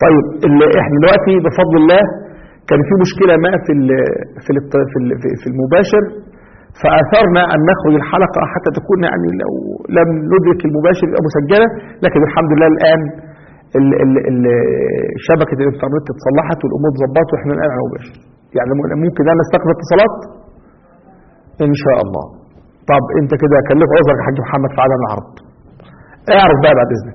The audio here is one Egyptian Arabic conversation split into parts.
طيب اللي احنا دلوقتي بفضل الله كان في مشكلة ما في ال في ال في ال في المباشر فأثرنا أن نخرج الحلقة حتى تكون يعني لو لم ندرك المباشر يبقى مسجلة لكن الحمد لله الآن ال ال ال شبكة الإنترنت اتصلحت والأمور اتظبطت وإحنا الآن على مباشر يعني ممكن أنا استقبل اتصالات إن شاء الله طب أنت كده كلف عذرك يا حاج محمد في عدم العرض اعرف بقى بعد إذنك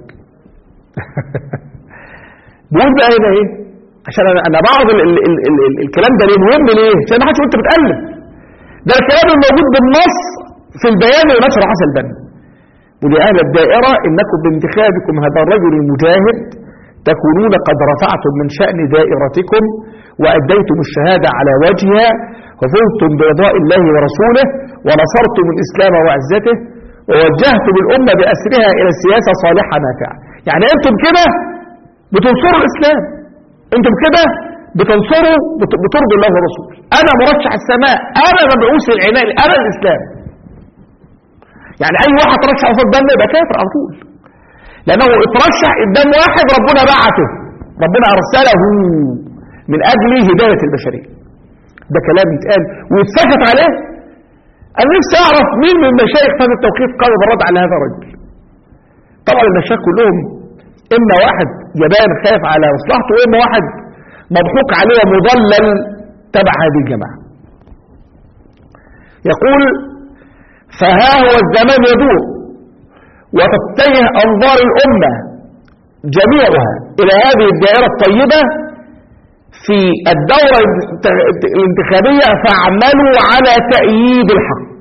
بقول بقى هنا إيه عشان أنا أنا بعرض ال ال ال ال ال الكلام ده ليه مهم ليه عشان ما حدش يقول أنت بتألف ده الكلام الموجود بالنص في البيان اللي نشر حسن البنا ولأهل الدائرة إنكم بانتخابكم هذا الرجل المجاهد تكونون قد رفعتم من شأن دائرتكم وأديتم الشهادة على وجهها وفزتم برضاء الله ورسوله ونصرتم الإسلام وعزته ووجهتم الأمة بأسرها إلى السياسة صالحة نافعة يعني أنتم كده بتنصروا الإسلام أنتم كده بتنصروا بترضوا الله ورسوله أنا مرشح السماء أنا مبعوث العناء أنا الإسلام يعني أي واحد ترشح قصاد دم يبقى كافر على طول لأنه اترشح قدام واحد ربنا بعته ربنا أرسله من أجل هداية البشرية ده كلام يتقال ويتسكت عليه أنا نفسي أعرف مين من المشايخ في هذا التوقيت قال بالرد على هذا الرجل طبعا المشايخ كلهم إما واحد جبان خايف على مصلحته وإما واحد مضحوك عليه ومضلل تبع هذه الجماعة يقول فها هو الزمان يدور وتتجه أنظار الأمة جميعها إلى هذه الدائرة الطيبة في الدورة الانتخابية فاعملوا على تأييد الحق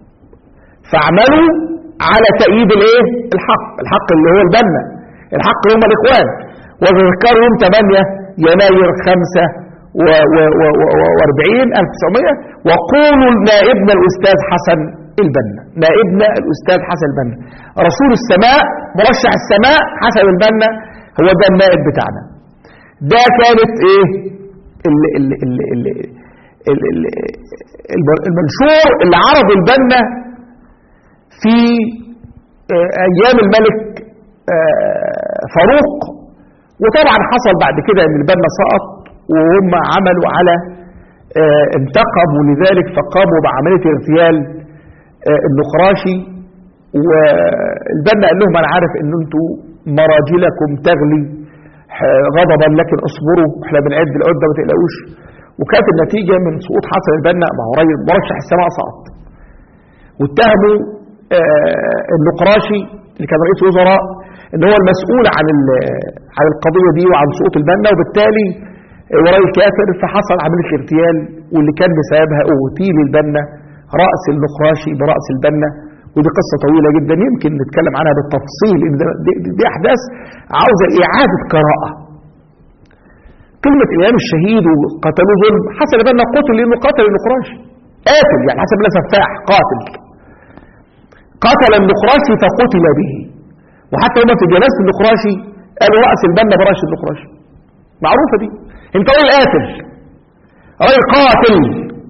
فاعملوا على تأييد الايه الحق الحق اللي هو البنا الحق هم الإخوان وتذكروا يوم 8 يناير 5 و40 1900 وقولوا لنائبنا الأستاذ حسن البنا نائبنا الأستاذ حسن البنا رسول السماء مرشح السماء حسن البنا هو ده النائب بتاعنا ده كانت ايه ال ال ال ال ال ال المنشور اللي عرض البنا في ايام الملك فاروق وطبعا حصل بعد كده ان البنا سقط وهم عملوا على انتقموا لذلك فقاموا بعمليه اغتيال النقراشي والبنا قال لهم انا عارف ان انتوا مراجلكم تغلي غضبا لكن اصبروا احنا بنعد العده ما تقلقوش وكانت النتيجه من سقوط حسن البنا ما هو راجل مرشح السماء سقط واتهموا النقراشي اللي كان رئيس وزراء ان هو المسؤول عن عن القضيه دي وعن سقوط البنا وبالتالي وراي كافر فحصل عمليه اغتيال واللي كان بسببها اغتيل البنا راس النقراشي براس البنا ودي قصة طويلة جدا يمكن نتكلم عنها بالتفصيل إن دي, دي, دي أحداث عاوزة إعادة قراءة كلمة إمام الشهيد وقتلوه ظلم حسن بأنه قتل لأنه قتل النقراشي قاتل يعني حسب الله سفاح قاتل قتل النقراشي فقتل به وحتى هما في جنازة النقراشي قالوا رأس البنا برأس النقراشي معروفة دي انت راجل قاتل راجل قاتل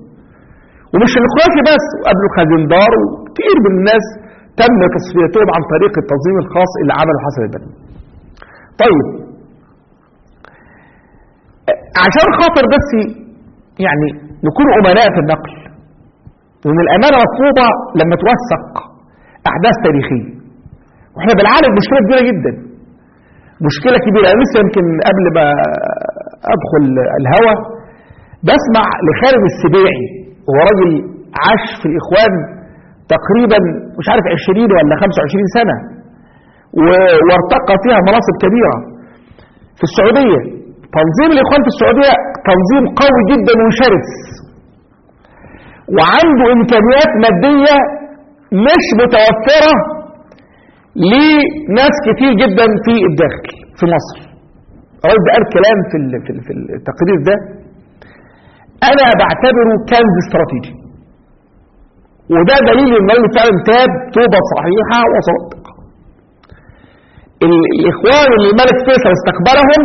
ومش النقراشي بس وقبله خزندار وكتير من الناس تم تصفيتهم عن طريق التنظيم الخاص اللي عمله حسن البنا طيب عشان خاطر بس يعني نكون أمناء في النقل وان الأمانة مطلوبة لما توثق أحداث تاريخية واحنا بنعالج مشكلة كبيرة جدا مشكلة كبيرة أنا لسه يمكن قبل ما أدخل الهوى بسمع لخالد السبيعي هو راجل عاش في الإخوان تقريبا مش عارف 20 ولا 25 سنة وارتقى فيها مناصب كبيرة في السعودية تنظيم الإخوان في السعودية تنظيم قوي جدا وشرس وعنده إمكانيات مادية مش متوفرة لناس كتير جدا في الداخل في مصر الراجل ده قال كلام في في التقرير ده انا بعتبره كنز استراتيجي وده دليل ان الراجل فعلا تاب توبه صحيحه وصادق الاخوان اللي الملك فيصل استقبلهم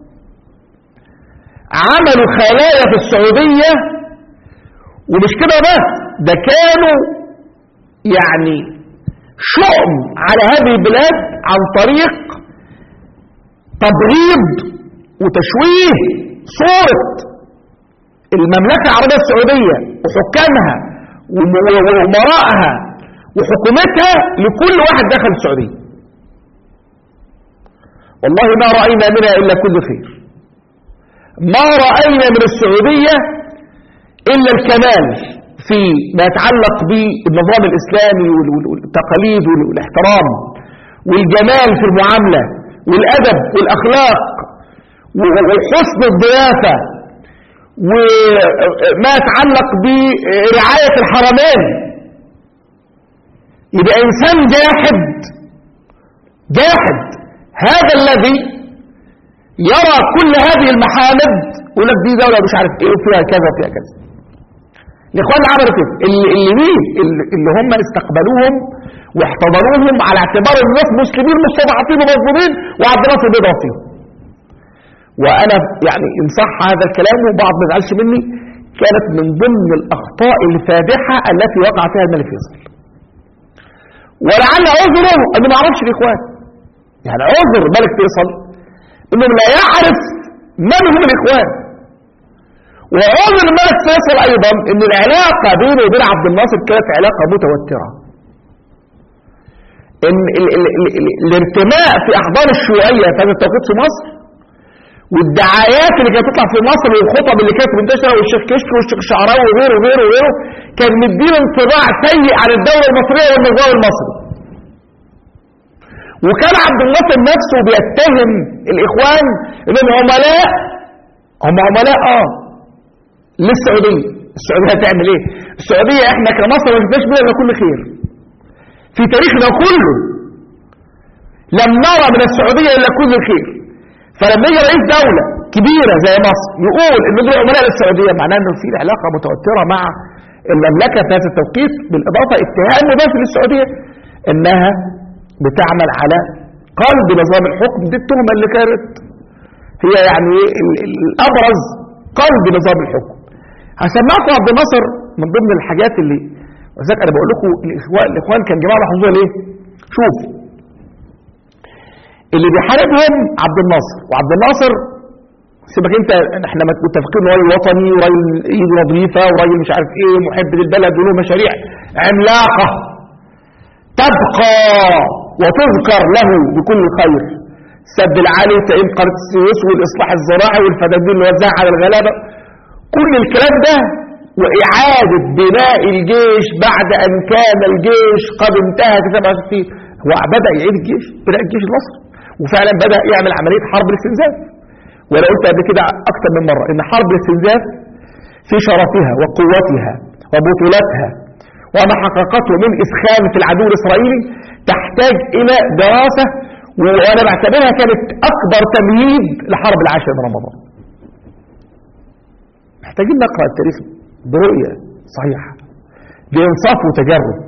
عملوا خلايا في السعوديه ومش كده بس ده كانوا يعني شؤم على هذه البلاد عن طريق تبغيض وتشويه صورة المملكة العربية السعودية وحكامها وأمرائها وحكومتها لكل واحد دخل السعودية والله ما رأينا منها إلا كل خير ما رأينا من السعودية إلا الكمال في ما يتعلق بالنظام الإسلامي والتقاليد والاحترام والجمال في المعاملة والأدب والأخلاق وحسن الضيافة وما يتعلق برعاية الحرمين يبقى إنسان جاحد جاحد هذا الذي يرى كل هذه المحامد يقول لك دي دولة مش عارف ايه وفيها كذا وفيها كذا الاخوان عملوا كده اللي, اللي مين اللي هم استقبلوهم واحتضنوهم على اعتبار الناس مسلمين مستضعفين ومظلومين وعبد الناصر بيضرب فيهم وانا يعني ان صح هذا الكلام وبعض ما يزعلش مني كانت من ضمن الاخطاء الفادحه التي وقع فيها الملك فيصل ولعل عذره انه ما يعرفش الاخوان يعني عذر الملك فيصل انه لا يعرف من هم الاخوان وعذر الملك فيصل ايضا ان العلاقه بينه وبين عبد الناصر كانت علاقه متوتره ان ال ال ال ال الارتماء في احضان الشيوعيه في هذا التوقيت في مصر والدعايات اللي كانت تطلع في مصر والخطب اللي كانت منتشره والشيخ كشك والشيخ الشعراوي وغيره وغيره وغيره كان مدينا انطباع سيء عن الدوله المصريه والنظام المصري. وكان عبد الناصر نفسه بيتهم الاخوان انهم عملاء هم عملاء اه للسعوديه، السعوديه هتعمل ايه؟ السعوديه احنا كمصر ما شفناش بيها الا كل خير. في تاريخنا كله لم نرى من السعوديه الا كل خير. فلما يجي رئيس دولة كبيرة زي مصر يقول ان دول عملاء للسعودية معناه انه في علاقة متوترة مع المملكة في هذا التوقيت بالاضافة اتهام مباشر للسعودية انها بتعمل على قلب نظام الحكم دي التهمة اللي كانت هي يعني الابرز قلب نظام الحكم هسمعكم عبد الناصر من ضمن الحاجات اللي وذلك انا بقول لكم الاخوان الاخوان كان جماعه محظوظه ليه؟ شوف اللي بيحاربهم عبد الناصر وعبد الناصر سيبك انت احنا متفقين راجل وطني وراجل ايده نظيفه وراجل مش عارف ايه محب للبلد وله مشاريع عملاقه تبقى وتذكر له بكل خير سد العالي وتأمين قناه السويس والاصلاح الزراعي والفدادين اللي وزعها على الغلابه كل الكلام ده وإعادة بناء الجيش بعد أن كان الجيش قد انتهى في 67 هو بدأ يعيد الجيش بناء الجيش المصري وفعلا بدأ يعمل عملية حرب الاستنزاف وانا قلت قبل كده أكثر من مرة إن حرب الاستنزاف في شرفها وقوتها وبطولتها وما حققته من إسخان في العدو الإسرائيلي تحتاج إلى دراسة وأنا بعتبرها كانت أكبر تمهيد لحرب العاشر من رمضان محتاجين نقرأ التاريخ برؤية صحيحة بإنصاف وتجرد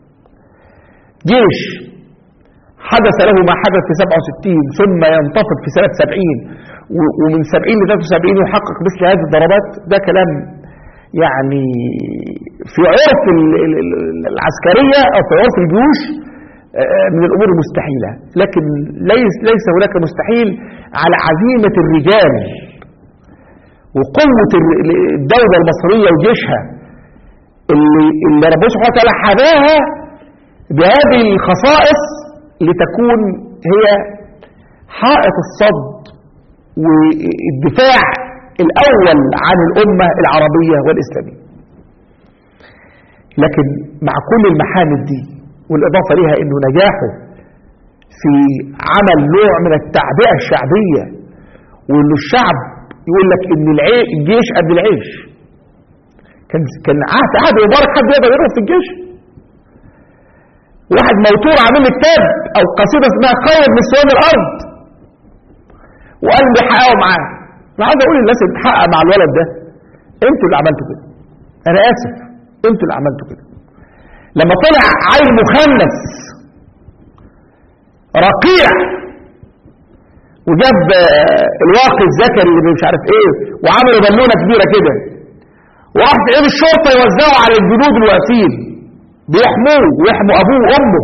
جيش حدث له ما حدث في 67 ثم ينتفض في سنة 70 ومن 70 ل 73 يحقق مثل هذه الضربات ده كلام يعني في عرف العسكرية أو في عرف الجيوش من الأمور المستحيلة لكن ليس, ليس هناك مستحيل على عزيمة الرجال وقوة الدولة المصرية وجيشها اللي, اللي ربنا سبحانه وتعالى حماها بهذه الخصائص لتكون هي حائط الصد والدفاع الأول عن الأمة العربية والإسلامية لكن مع كل المحامد دي والإضافة لها أنه نجاحه في عمل نوع من التعبئة الشعبية وأنه الشعب يقول لك ان الجيش قبل العيش كان كان عهد عهد مبارك حد يقدر يروح في الجيش واحد موتور عامل لي كتاب او قصيده اسمها قيد نسوان الارض وقال لي حققوا معاه انا عايز اقول للناس اللي بتحقق مع الولد ده انتوا اللي عملتوا كده انا اسف انتوا اللي عملتوا كده لما طلع عيل مخنث رقيع وجاب الواقي الذكري اللي مش عارف ايه وعملوا بالونه كبيره كده وراح في ايد الشرطه يوزعوا على الجنود الواقفين بيحموه ويحموا ابوه وامه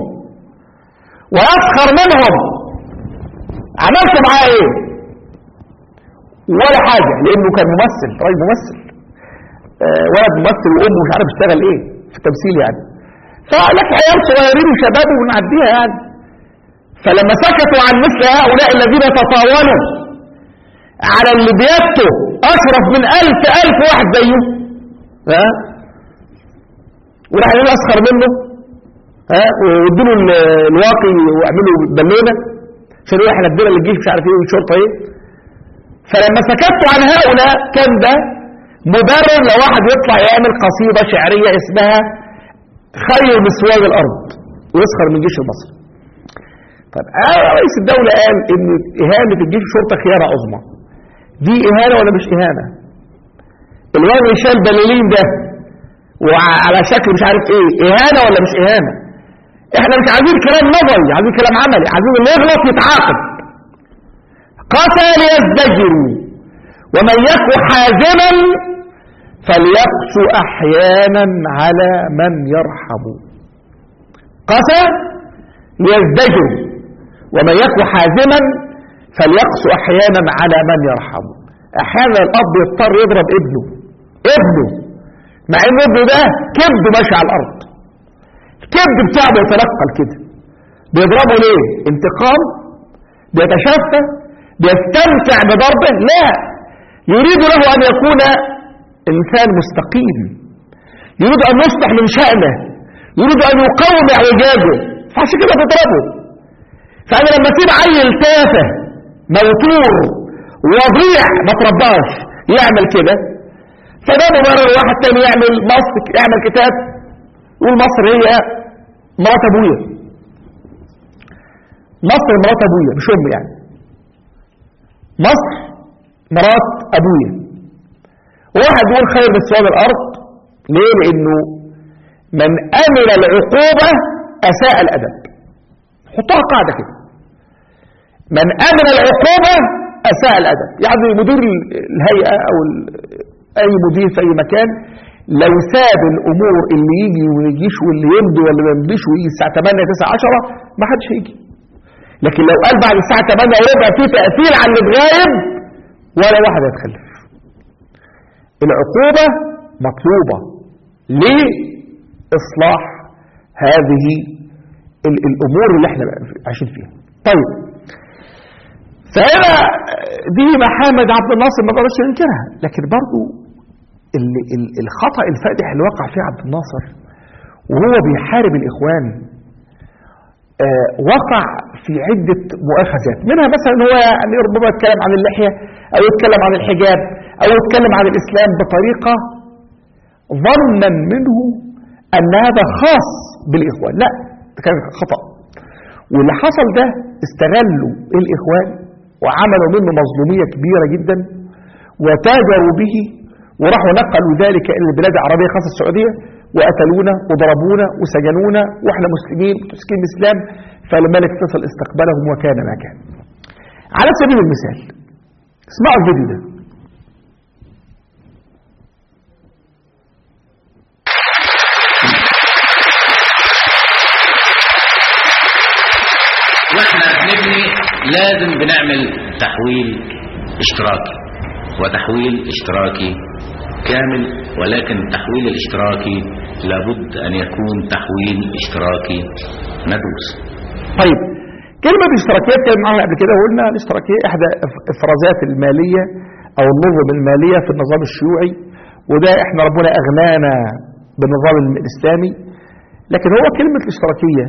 ويسخر منهم عملت معاه ايه ولا حاجة لأنه كان ممثل راجل ممثل آه ولد ممثل وأمه مش عارف اشتغل إيه في التمثيل يعني فلك عيال صغيرين وشباب ونعديها يعني فلما سكتوا عن مثل هؤلاء الذين تطاولوا على اللي بيبته أشرف من ألف ألف واحد زيه ها وراح أسخر منه ها ويدوا له الواقي ويعملوا بالونه عشان يقول احنا ادينا للجيش مش عارف ايه والشرطه ايه فلما سكتوا عن هؤلاء كان ده مبرر لو واحد يطلع يعمل قصيده شعريه اسمها خير مسواد الارض ويسخر من الجيش المصري طب آه رئيس الدوله قال ان اهانه الجيش الشرطه خيانه عظمى دي اهانه ولا مش اهانه الواد اللي شال بلالين ده وعلى شكل مش عارف ايه اهانه ولا مش اهانه احنا مش عايزين كلام نظري عايزين كلام عملي عايزين اللي يغلط يتعاقب قتل يزدجروا ومن يك حازما فليقسو احيانا على من يرحم قسى يزدجروا ومن يك حازما فليقسو احيانا على من يرحم احيانا الاب يضطر يضرب ابنه ابنه مع ان ابنه ده كبده ماشي على الارض الكبد بتاعه بيتنقل كده بيضربه ليه انتقام بيتشفى بيستمتع بضربه لا يريد له ان يكون انسان مستقيم يريد ان يصلح من شأنه يريد ان يقوم اعوجاجه فعشان كده بيضربه فانا لما اسيب عيل تافه موتور وضيع ما ترباش يعمل كده فده مبرر واحد تاني يعمل مصر يعمل كتاب يقول مصر هي مرات ابويا مصر مرات ابويا مش امي يعني مصر مرات ابويا واحد يقول خير من سواد الارض ليه لانه من امن العقوبة اساء الادب حطها قاعدة كده من امن العقوبة اساء الادب يعني مدير الهيئة او اي مدير في اي مكان لو ساب الامور اللي يجي وما يجيش واللي يمضي واللي ما يمضيش ويجي الساعه 8 9 10 ما حدش هيجي لكن لو قال بعد الساعه 8 وربع في تاثير على اللي اتغايب ولا واحد هيتخلف العقوبه مطلوبه لاصلاح هذه الامور اللي احنا عايشين فيها طيب فهنا دي محامد عبد الناصر ما نقدرش ننكرها لكن برضه الخطأ الفادح اللي وقع فيه عبد الناصر وهو بيحارب الإخوان آه وقع في عدة مؤاخذات منها مثلا هو يعني ربما يتكلم عن اللحية أو يتكلم عن الحجاب أو يتكلم عن الإسلام بطريقة ظنا منه أن هذا خاص بالإخوان لا ده كان خطأ واللي حصل ده استغلوا الإخوان وعملوا منه مظلومية كبيرة جدا وتاجروا به وراحوا نقلوا ذلك إلى البلاد العربية خاصة السعودية وقتلونا وضربونا وسجنونا واحنا مسلمين مسلمين الإسلام فالملك فيصل استقبلهم وكان ما كان على سبيل المثال اسمعوا الفيديو ده واحنا بنبني لازم بنعمل تحويل اشتراكي وتحويل اشتراكي كامل ولكن التحويل الاشتراكي لابد ان يكون تحويل اشتراكي مدروس طيب كلمة اشتراكية كان معنا قبل كده قلنا الاشتراكية احدى افرازات المالية او النظم المالية في النظام الشيوعي وده احنا ربنا اغنانا بالنظام الاسلامي لكن هو كلمة الاشتراكية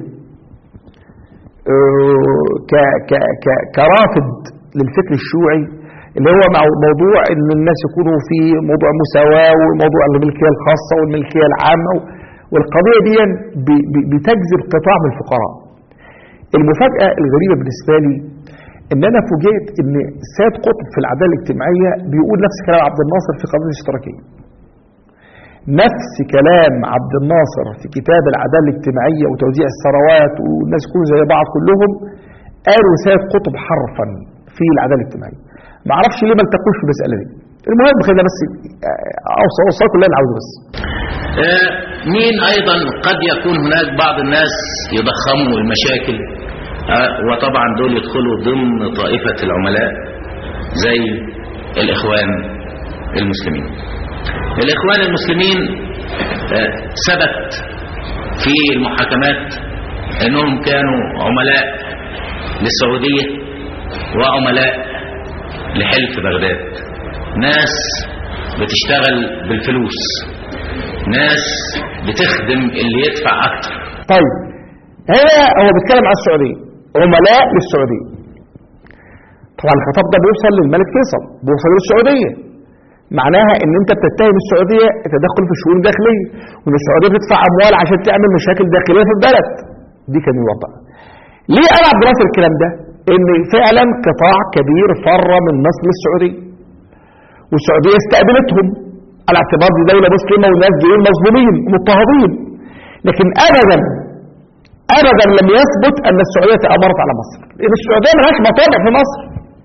اه ك ك ك كرافض للفكر الشيوعي اللي هو مع موضوع ان الناس يكونوا في موضوع مساواة وموضوع الملكية الخاصة والملكية العامة والقضية دي بتجذب قطاع من الفقراء المفاجأة الغريبة بالنسبة لي ان انا فوجئت ان سيد قطب في العدالة الاجتماعية بيقول نفس كلام عبد الناصر في قضية الاشتراكية نفس كلام عبد الناصر في كتاب العدالة الاجتماعية وتوزيع الثروات والناس يكونوا زي بعض كلهم قالوا سيد قطب حرفا في العدالة الاجتماعية ما اعرفش ليه ما التقوش في المسألة دي المهم خلينا بس اوصل اوصل كل اللي انا عاوزه بس آه، مين ايضا قد يكون هناك بعض الناس يضخموا المشاكل آه، وطبعا دول يدخلوا ضمن طائفة العملاء زي الإخوان المسلمين الإخوان المسلمين آه، ثبت في المحاكمات أنهم كانوا عملاء للسعودية وعملاء لحلف بغداد ناس بتشتغل بالفلوس ناس بتخدم اللي يدفع أكتر طيب هنا هو بيتكلم على السعودية عملاء للسعودية طبعا الخطاب ده بيوصل للملك فيصل بيوصل للسعودية معناها ان انت بتتهم السعودية التدخل في الشؤون الداخلية وان السعودية بتدفع اموال عشان تعمل مشاكل داخلية في البلد دي كان الوضع ليه قال عبد الناصر الكلام ده ان فعلا قطاع كبير فر من مصر للسعودية والسعودية استقبلتهم على اعتبار دي دولة مسلمة والناس دول مظلومين ومضطهدين لكن ابدا ابدا لم يثبت ان السعودية تأمرت على مصر لان السعودية ملهاش مطامع في مصر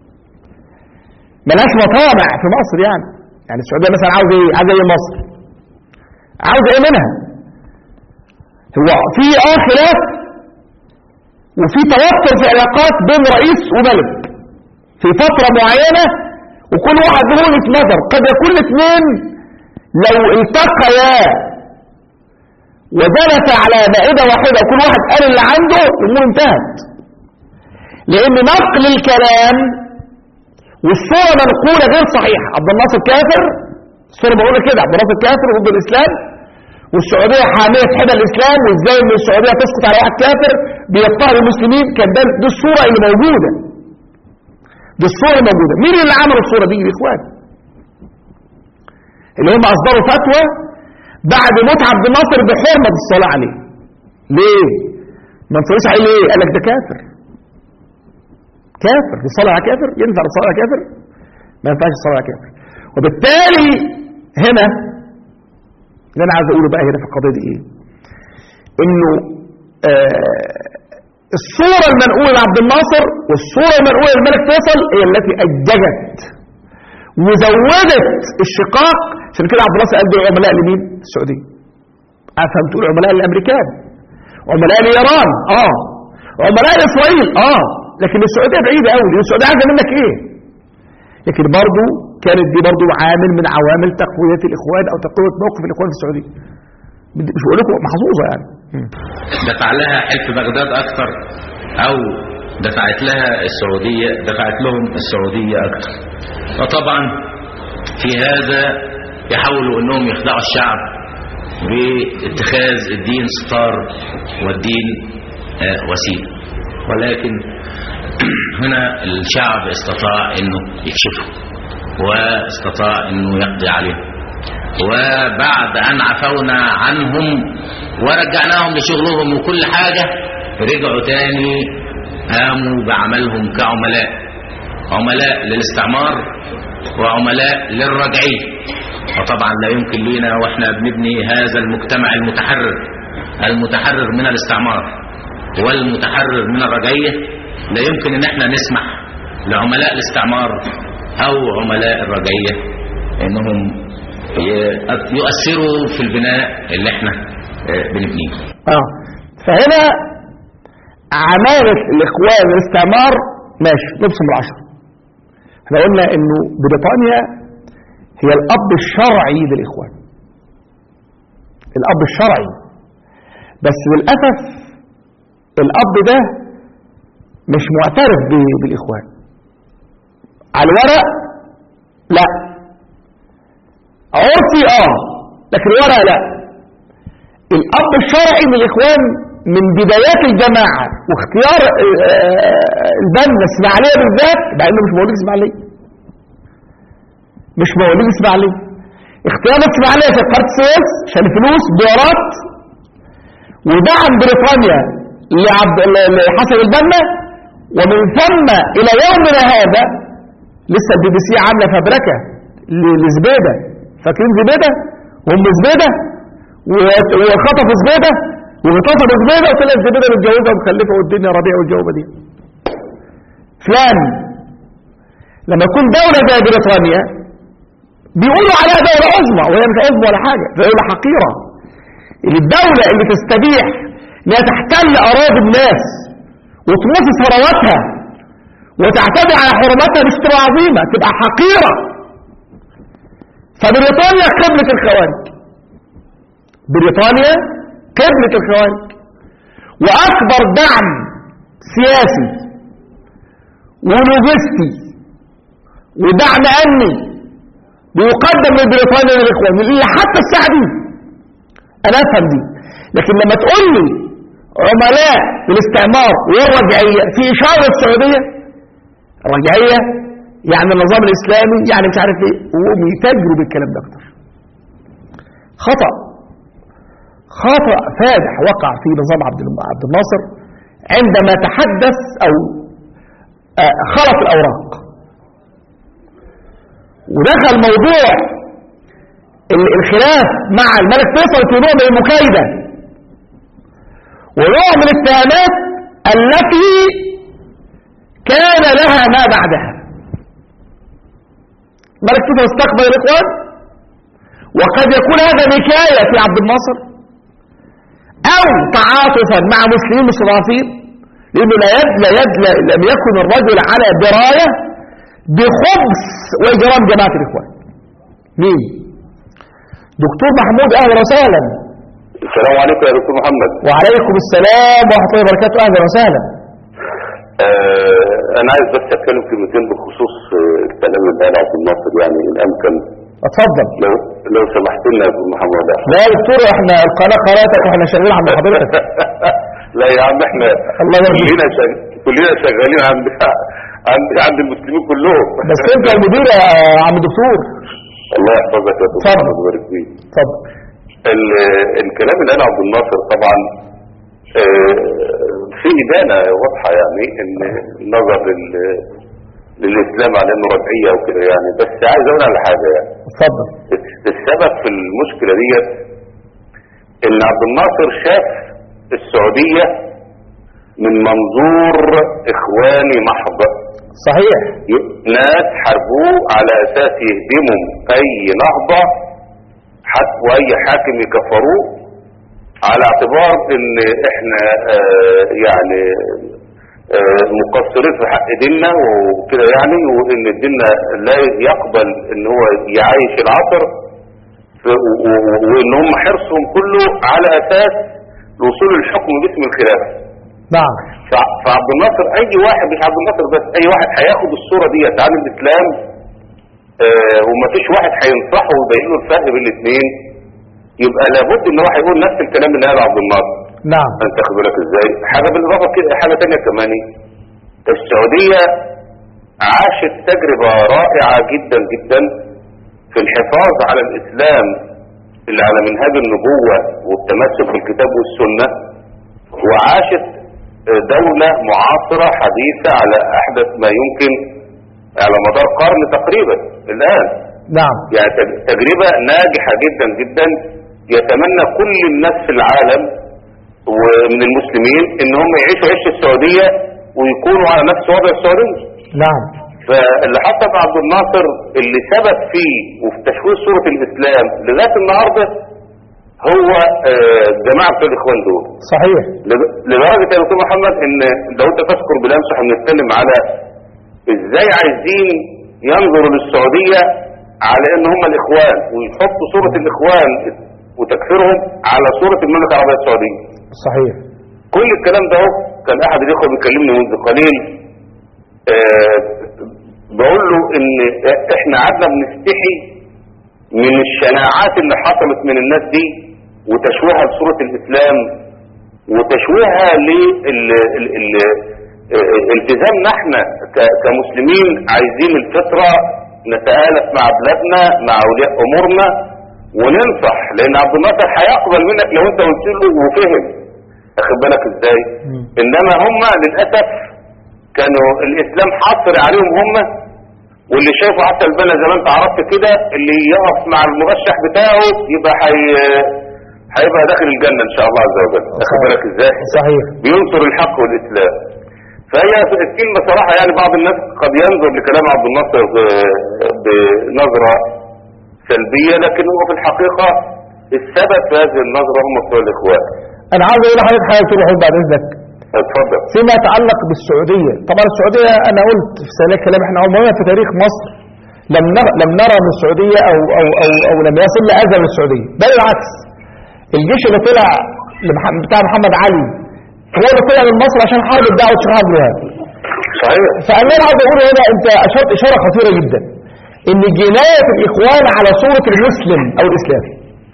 ملهاش مطامع في مصر يعني يعني السعودية مثلا عاوز ايه عاوز ايه مصر عاوز ايه منها هو في اه خلاف وفي توتر في علاقات بين رئيس وملك في فترة معينة وكل واحد له وجهة نظر قد يكون الاثنين لو التقيا وجلس على مائدة واحدة وكل واحد قال اللي عنده الامور انتهت لان نقل الكلام والصورة منقولة غير صحيحة عبد الناصر كافر الصورة بقول كده عبد الناصر كافر ضد الاسلام والسعودية حامية حمى الاسلام وازاي ان السعودية تسقط على واحد كافر بيضطهد المسلمين كان ده دي الصورة اللي موجودة دي الصورة موجودة مين اللي عمل الصورة دي الاخوان اللي هم اصدروا فتوى بعد موت عبد الناصر بحرمة الصلاة عليه ليه ما نصليش عليه ليه قال لك ده كافر كافر الصلاة على كافر ينفع الصلاة على كافر ما ينفعش الصلاة على كافر وبالتالي هنا اللي انا عايز اقوله بقى هنا في القضية دي ايه انه آه الصورة المنقولة لعبد الناصر والصورة المنقولة للملك فيصل هي التي أججت وزودت الشقاق عشان كده عبد الناصر قال دول عملاء لمين؟ السعودية افهم تقول عملاء للامريكان عملاء لايران اه عملاء لاسرائيل اه لكن السعوديه بعيده قوي لان السعوديه عايزه منك ايه لكن برضو كانت دي برضو عامل من عوامل تقويه الاخوان او تقويه موقف الاخوان في السعوديه مش بقول لكم محظوظه يعني دفع لها حلف بغداد أكتر أو دفعت لها السعودية دفعت لهم السعودية أكتر وطبعا في هذا يحاولوا أنهم يخدعوا الشعب باتخاذ الدين ستار والدين آه، وسيلة ولكن هنا الشعب استطاع أنه يكشفه واستطاع أنه يقضي عليهم وبعد أن عفونا عنهم ورجعناهم لشغلهم وكل حاجة رجعوا تاني قاموا بعملهم كعملاء عملاء للاستعمار وعملاء للرجعية وطبعا لا يمكن لينا واحنا بنبني هذا المجتمع المتحرر المتحرر من الاستعمار والمتحرر من الرجعية لا يمكن ان احنا نسمح لعملاء الاستعمار او عملاء الرجعية انهم يؤثروا في البناء اللي احنا آه، بنبنيه اه فهنا عمالة الاخوان والاستعمار ماشي نبصم العشر احنا قلنا انه بريطانيا هي الاب الشرعي للاخوان الاب الشرعي بس للاسف الاب ده مش معترف ب- بالاخوان على الورق لا عرفي اه لكن الورق لا الاب الشرعي للاخوان من بدايات الجماعه واختيار آه، البنا اسماعيليه بالذات مع انه مش مواليد اسماعيليه مش مواليد اسماعيليه اختيار اسماعيليه في قناه السويس عشان فلوس دولارات ودعم بريطانيا لعبد لحسن البنا ومن ثم الى يومنا هذا لسه البي بي سي عامله فبركه ل- لزبيده فاكرين زبيده وام زبيده و- وخطف زبيده واغتصب زبيده وطلع زبيده متجوزه ومخلفه والدنيا ربيع والجوبه دي فلان لما يكون دوله زي بريطانيا بيقولوا عليها دوله عظمى وهي مش عظمى ولا حاجه دوله حقيره الدوله اللي تستبيح انها تحتل اراضي الناس وتمص ثرواتها وتعتدي على حرماتها مش تبقى عظيمه تبقى حقيره فبريطانيا قبلة الخوارج بريطانيا قبلة الخوارج وأكبر دعم سياسي ولوجستي ودعم أمني بيقدم من بريطانيا للإخوان اللي حتى الساعة دي أنا أفهم دي لكن لما تقول لي عملاء الاستعمار والرجعية في إشارة السعودية الرجعية يعني النظام الإسلامي يعني مش عارف إيه وهم يتاجروا بالكلام ده أكتر خطأ خطأ فادح وقع في نظام عبد عبد الناصر عندما تحدث أو آه، خلط الأوراق ودخل موضوع ال- الخلاف مع الملك فيصل في نوع من المكايدة ونوع من الاتهامات التي كان لها ما بعدها الملك فيصل استقبل الإخوان وقد يكون هذا نكاية في عبد الناصر أو تعاطفا مع مسلمين مستضعفين لأنه لا يد لا يد لا لم يكن الرجل على دراية بخبث وإجرام جماعة الإخوان مين؟ دكتور محمود أهلا وسهلا السلام عليكم يا دكتور محمد وعليكم السلام ورحمة الله وبركاته أهلا وسهلا آه انا عايز بس اتكلم كلمتين بخصوص آه، الكلام اللي قال عبد الناصر يعني ان امكن اتفضل لو لو سمحت لنا يا دكتور محمد لا يا دكتور احنا القناة قناتك واحنا شغالين عند حضرتك لا يا عم احنا الله يرضيك. كلنا شغ... كلنا شغالين عند عند عند المسلمين كلهم بس انت المدير يا عم دكتور الله يحفظك يا دكتور اتفضل. محمد ويبارك فيك اتفضل ال- الكلام اللي قاله عبد الناصر طبعا آه، في إدانة واضحة يعني ان نظر لل- للإسلام على انه رجعية وكده يعني بس عايز اقول على حاجة يعني اتفضل السبب في المشكلة ديت ان عبد الناصر شاف السعودية من منظور اخواني محض صحيح ناس حاربوه على اساس يهدموا اي نهضة حتى واي حاكم يكفروه على اعتبار ان احنا آه يعني آه مقصرين في حق ديننا وكده يعني وان ديننا لا يقبل ان هو يعيش العصر ف- و- و- وان هم حرصهم كله على اساس الوصول للحكم باسم الخلافه نعم ف- فعبد الناصر اي واحد مش عبد الناصر بس اي واحد هياخد الصوره ديت عن الاسلام آه ومفيش واحد هينصحه ويبين له الفرق بين الاثنين يبقى لابد ان هو هيقول نفس الكلام اللي قاله عبد الناصر نعم انت خد بالك ازاي حاجه بالاضافه كده حاجه ثانيه كمان السعوديه عاشت تجربه رائعه جدا جدا في الحفاظ على الاسلام اللي على منهاج النبوه والتمسك بالكتاب والسنه وعاشت دولة معاصرة حديثة على أحدث ما يمكن على مدار قرن تقريبا الآن نعم يعني تج- تجربة ناجحة جدا جدا يتمنى كل الناس في العالم ومن المسلمين ان هم يعيشوا عيش السعودية ويكونوا على نفس وضع السعودية نعم فاللي حصل مع عبد الناصر اللي سبب فيه وفي تشويه صورة الإسلام لغاية النهاردة هو آه، جماعة بتوع الإخوان دول صحيح لد- لدرجة يا دكتور محمد ان لو انت تذكر بالامس احنا بنتكلم على ازاي عايزين ينظروا للسعودية على ان هم الاخوان ويحطوا صورة الاخوان وتكفيرهم على صورة المملكة العربية السعودية صحيح كل الكلام ده اهو كان احد الاخوة بيكلمني منذ قليل آه بقول له ان احنا قعدنا بنستحي من الشناعات اللي حصلت من الناس دي وتشويهها لصورة الاسلام وتشويهها لالتزامنا احنا ك- كمسلمين عايزين الفطرة نتآلف مع بلادنا مع اولياء امورنا وننصح لان عبد الناصر هيقبل منك لو انت قلت له وفهم اخد بالك ازاي مم. انما هم للاسف كانوا الاسلام حاصر عليهم هم واللي شايفه حتى البنا زي ما انت عرفت كده اللي يقف مع المرشح بتاعه يبقى حي... هيبقى داخل الجنة ان شاء الله عز وجل اخد بالك ازاي صحيح بينصر الحق والاسلام فهي الكلمة صراحة يعني بعض الناس قد ينظر لكلام عبد الناصر ب- بنظرة سلبية لكن هو في الحقيقة السبب في هذه النظرة هم بتوع الاخوان انا عاوز اقول لحضرتك حاجه تقول حضرتك بعد اذنك اتفضل فيما يتعلق بالسعوديه طبعا السعوديه انا قلت في سنه كلام احنا عمرنا في تاريخ مصر لم نرى لم نرى من السعوديه او او او, أو لم يصل لاذى من السعوديه بل العكس الجيش اللي طلع لمح- بتاع محمد علي هو اللي طلع من مصر عشان حرب الدعوه الشيخ عبد الوهاب صحيح فانا عاوز اقول هنا انت اشرت اشاره خطيره جدا ان جنايه الاخوان على صوره المسلم او الاسلامي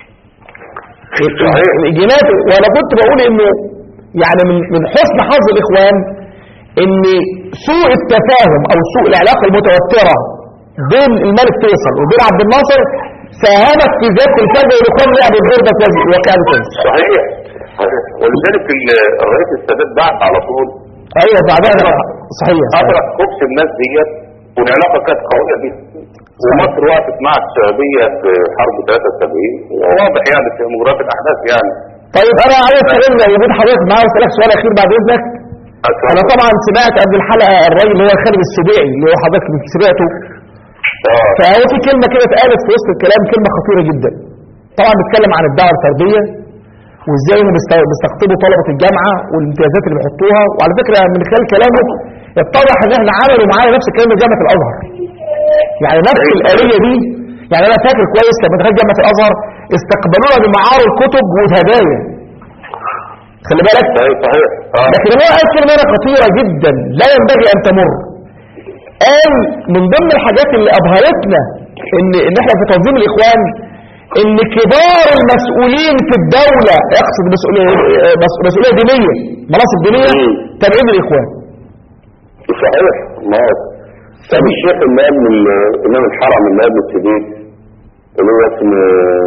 صحيح. الجنايه وانا كنت بقول انه يعني من من حسن حظ الاخوان ان سوء التفاهم او سوء العلاقه المتوتره بين الملك فيصل وبين عبد الناصر ساهمت في ذات الفجر والاخوان لعبوا الدور ده كويس وكان كويس صحيح صحيح. ولذلك ال- الرئيس السادات بعت على طول ايوه بعدها صحيح صحيح. أدرك خبز الناس ديت والعلاقة كانت قوية جدا ومصر وقفت مع السعودية في حرب 73 وواضح يعني في مجريات الأحداث يعني طيب انا عايز استغل وجود حضرتك معايا واسالك سؤال اخير بعد اذنك انا طبعا سمعت قبل الحلقه الراجل اللي هو خالد السبيعي اللي هو حضرتك كنت سمعته آه. فهو في كلمه كده اتقالت في وسط الكلام كلمه خطيره جدا طبعا بيتكلم عن الدعوه الفرديه وازاي هم بيست- بيستقطبوا طلبه الجامعه والامتيازات اللي بيحطوها وعلى فكره من خلال كلامه اتضح ان احنا عملوا معايا نفس الكلام ده جامعه الازهر يعني نفس الآلية دي يعني أنا فاكر كويس لما دخلت جامعة الأزهر استقبلونا بمعار الكتب والهدايا خلي بالك صحيح صحيح آه. لكن هو قال كلمة خطيرة جدا لا ينبغي أن تمر قال من ضمن الحاجات اللي أبهرتنا إن إن إحنا في تنظيم الإخوان إن كبار المسؤولين في الدولة يقصد مسؤولية مس- مسؤولية دينية مناصب دينية مم. تابعين للإخوان صحيح ما طب الشيخ الإمام الإمام الحرم الإمام السديد اللي هو اسمه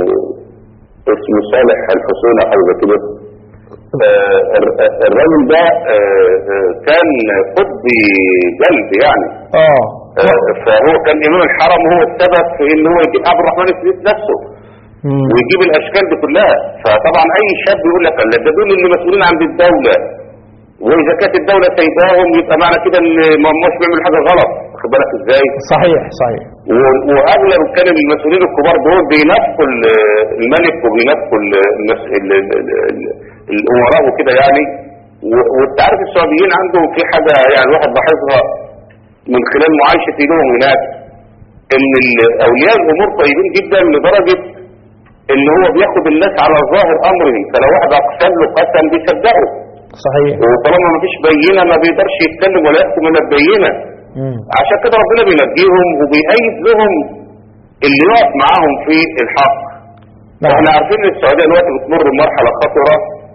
اسمه صالح الحسين أو حاجة زي كده آه، الر- الراجل ده آه، آه، كان قطبي قلب يعني آه آه، فهو كان إمام الحرم هو السبب في إن هو يجيب عبد الرحمن السديد نفسه مم. ويجيب الاشكال دي كلها فطبعا اي شاب يقول لك لا ده دول اللي مسؤولين عن الدوله واذا كانت الدوله سايباهم يبقى معنى كده ان ما هماش بيعملوا حاجه غلط واخد بالك ازاي صحيح صحيح و- واغلب كان المسؤولين الكبار دول بينافقوا ال- الملك وبينافقوا ال- المس- ال- ال- ال- ال- الامراء وكده يعني و- وانت عارف السعوديين عندهم في حاجه يعني الواحد لاحظها من خلال معايشتي لهم هناك ان ال- اولياء الامور طيبين جدا لدرجه ان هو بياخد الناس على ظاهر امره فلو واحد اقسم له قسم بيصدقه صحيح وطالما ما فيش بينه ما بيقدرش يتكلم ولا يحكم الا ببينه مم. عشان كده ربنا بينجيهم وبيأيد لهم اللي يقف معاهم في الحق نعم. احنا عارفين ان السعوديه دلوقتي بتمر بمرحله خطره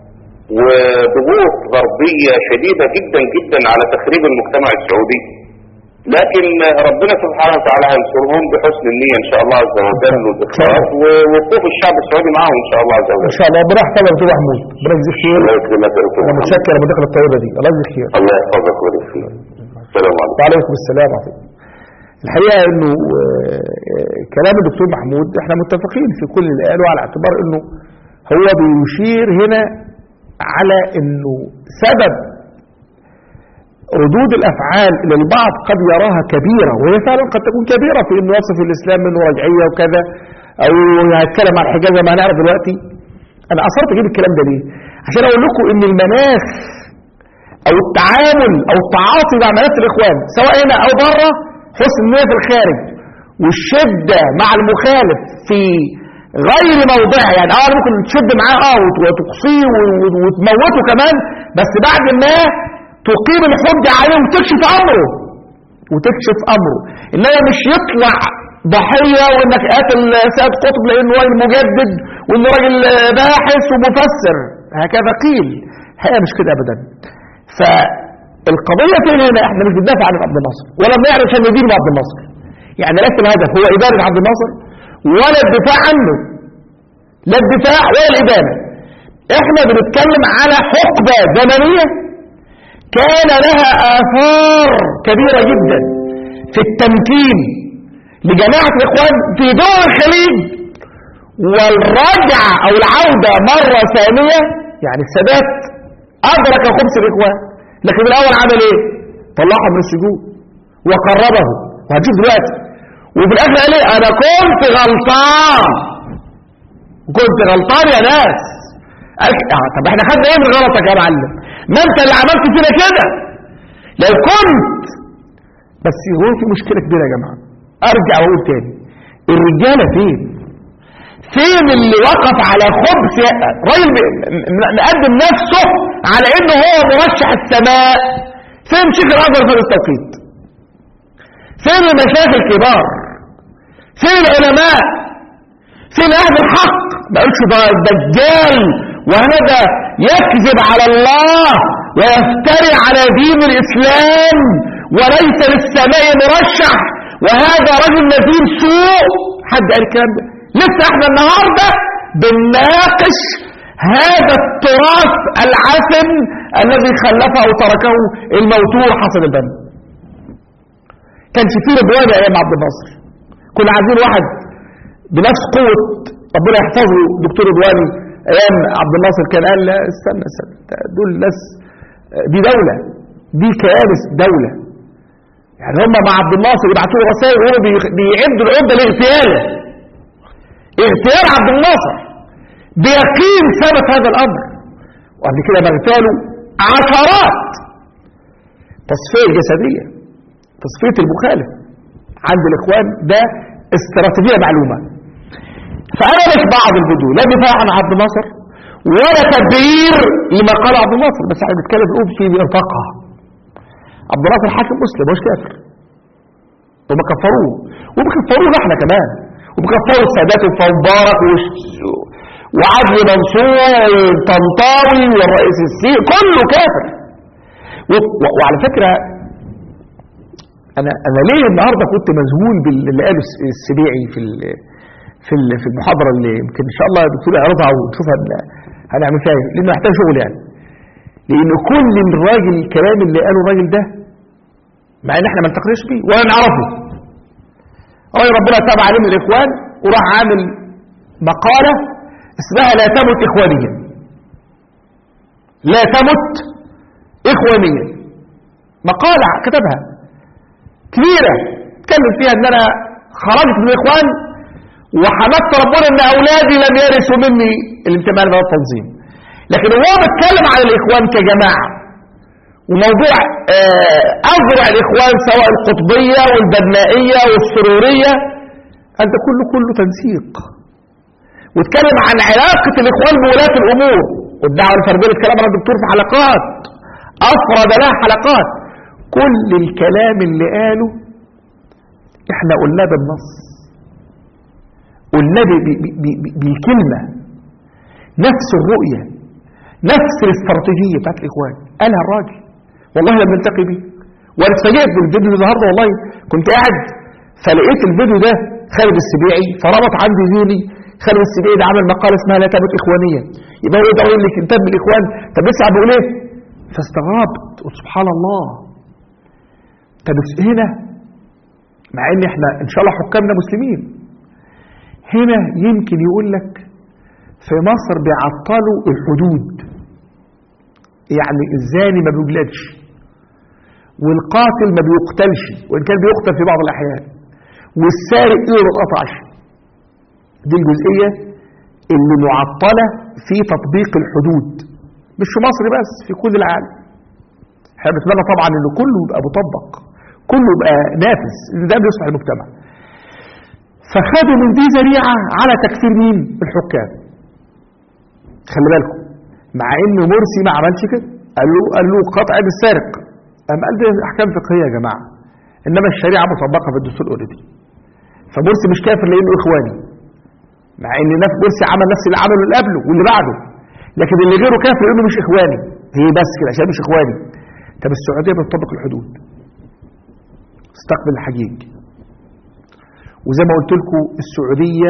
وضغوط غربيه شديده جدا جدا على تخريب المجتمع السعودي لكن ربنا سبحانه وتعالى هينصرهم بحسن النيه ان شاء الله عز وجل والاخلاص ووقوف الشعب السعودي معاهم ان شاء الله عز ان وجل شاء الله ربنا يحفظك دكتور محمود ربنا يجزيك خير الله يكرمك يا دكتور انا محمد. متشكر على المداخله الطيبه دي الله يجزيك خير الله يحفظك ويبارك فيك السلام عليكم وعليكم السلام ورحمه الله الحقيقه انه آه، آه، كلام الدكتور محمود احنا متفقين في كل اللي قاله على اعتبار انه هو بيشير هنا على انه سبب ردود الافعال اللي البعض قد يراها كبيره وهي فعلا قد تكون كبيره في انه يصف الاسلام منه رجعيه وكذا او هيتكلم عن الحجاز زي ما هنعرف دلوقتي انا اصرت اجيب الكلام ده ليه؟ عشان اقول لكم ان المناخ او التعامل او التعاطي مع مناخ الاخوان سواء هنا او بره حسن النيه في الخارج والشده مع المخالف في غير موضعها يعني اه ممكن تشد معاه اه وت- وتقصيه و- و- وتموته كمان بس بعد ما تقيم الحجه عليه وتكشف امره وتكشف امره انما مش يطلع ضحيه وانك قاتل سيد قطب لانه راجل مجدد وانه راجل باحث ومفسر هكذا قيل هي مش كده ابدا فالقضيه فين هنا احنا مش بندافع عن عبد الناصر ولا بنعرف عشان ندين عبد الناصر يعني ليس الهدف هو ادانه عبد الناصر ولا الدفاع عنه لا الدفاع ولا الادانه احنا بنتكلم على حقبه زمنيه كان لها آثار كبيرة جدا في التمكين لجماعة الإخوان في دول الخليج والرجعة أو العودة مرة ثانية يعني السادات أدرك خبز الإخوان لكن الأول عمل إيه؟ طلعهم من السجون وقربه وهنشوف دلوقتي وفي الآخر قال إيه؟ أنا كنت غلطان كنت غلطان يا ناس قال- آه، طب احنا خدنا ايه من غلطك يا معلم ما انت اللي عملت فينا كده لو كنت بس هو في مشكله كبيره يا جماعه ارجع واقول تاني الرجاله فين فين اللي وقف على خبث راجل م- م- مقدم نفسه على انه هو مرشح السماء فين شيخ الازهر في هذا التوقيت فين المشايخ الكبار فين العلماء فين اهل الحق ما قالش ده دجال وهذا يكذب على الله ويفتري على دين الاسلام وليس للسماء مرشح وهذا رجل نذير سوء حد قال الكلام ده لسه احنا النهارده بنناقش هذا التراث العسم الذي خلفه وتركه الموتور حسن البنا كانش فيه رضوان يا ايام عبد الناصر كنا عايزين واحد بنفس قوة ربنا يحفظه دكتور رضواني ايام عبد الناصر كان قال لا استنى استنى دول ناس دي دولة دي كيانس دولة يعني هم مع عبد الناصر يبعتوا له رسائل وهو بي- بيعدوا العدة لاغتياله اغتيال عبد الناصر بيقين ثبت هذا الامر وقبل كده مغتاله عشرات تصفية جسدية تصفية المخالف عند الاخوان ده استراتيجية معلومة فانا مش بعض الفيديو لا دفاع عن عبد الناصر ولا تبرير لما قال عبد الناصر بس احنا بنتكلم في في نطاقها عبد الناصر حاكم مسلم مش كافر وما كفروه وبكفروه احنا كمان وبكفروا السادات ومبارك وش- وعدلي منصور والطنطاوي والرئيس السيسي كله كافر و- و- وعلى فكره انا انا ليه النهارده كنت مذهول باللي قاله الس- السبيعي في ال- في ال- في المحاضره اللي يمكن ان شاء الله الدكتور يعرضها ونشوفها هن- هنعمل فيها إيه، لانه محتاج شغل يعني لان كل الراجل الكلام اللي قاله الراجل ده مع ان احنا ما نلتقيش بيه ولا نعرفه راجل ربنا تاب عليه من الاخوان وراح عامل مقاله اسمها لا تمت اخوانيا لا تمت اخوانيا مقاله كتبها كبيرة اتكلم فيها ان انا خرجت من الاخوان وحمدت ربنا ان اولادي لم يرثوا مني الانتماء لهذا التنظيم لكن هو بيتكلم عن الاخوان كجماعة وموضوع آه، اذرع الاخوان سواء القطبية والبنائية والسرورية انت كله كله تنسيق واتكلم عن علاقة الاخوان بولاة الامور والدعوة الفردية اللي اتكلم عنها الدكتور في حلقات افرد لها حلقات كل الكلام اللي قاله احنا قلناه بالنص قلناه ب- ب- ب- ب- بالكلمة نفس الرؤية نفس الاستراتيجية بتاعت الاخوان قالها الراجل والله لم نلتقي بيه وانا اتفاجئت بالفيديو ده النهارده والله كنت قاعد فلقيت الفيديو ده خالد السبيعي فربط عندي ذهني خالد السبيعي ده عمل مقاله اسمها لا تمت اخوانيه يبقى هو يدعو انك انتم بالاخوان طب لسه بيقول ايه فاستغربت قلت سبحان الله طب هنا مع ان احنا ان شاء الله حكامنا مسلمين هنا يمكن يقول لك في مصر بيعطلوا الحدود يعني الزاني ما بيجلدش والقاتل ما بيقتلش وان كان بيقتل في بعض الاحيان والسارق ايده ما اتقطعش دي الجزئيه اللي معطله في تطبيق الحدود مش في مصر بس في كل العالم احنا بنتمنى طبعا ان كله يبقى مطبق كله يبقى نافذ ان ده بيصلح المجتمع فخدوا من دي ذريعه على تكفير مين الحكام خلي بالكم مع ان مرسي ما عملش كده قال له قال له قطع بالسارق قام قال دي احكام فقهيه يا جماعه انما الشريعه مطبقه في الدستور اوريدي فمرسي مش كافر لانه اخواني مع ان نفس مرسي عمل نفس اللي عمله اللي قبله واللي بعده لكن اللي غيره كافر لانه مش اخواني هي بس كده عشان مش اخواني طب السعوديه بتطبق الحدود استقبل الحجيج وزي ما قلت لكم السعوديه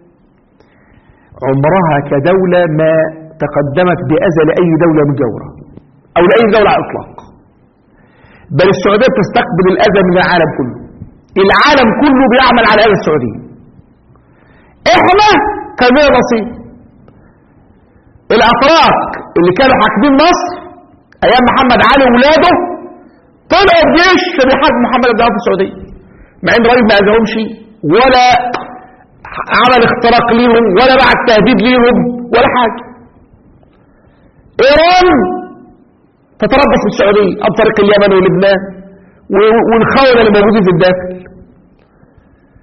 عمرها كدوله ما تقدمت باذى لاي دوله مجاوره او لاي دوله على الاطلاق بل السعوديه بتستقبل الاذى من العالم كله العالم كله بيعمل على اذى السعوديه احنا كان لنا نصيب الاتراك اللي كانوا حاكمين مصر ايام محمد علي وولاده طلعوا بجيش في بيحارب محمد بن في السعوديه مع ان الراجل ما اذاهمش ولا عمل اختراق ليهم ولا بعت تهديد ليهم ولا حاجه ايران تتربص بالسعوديه عن طريق اليمن ولبنان و- والخونه اللي موجودين في الداخل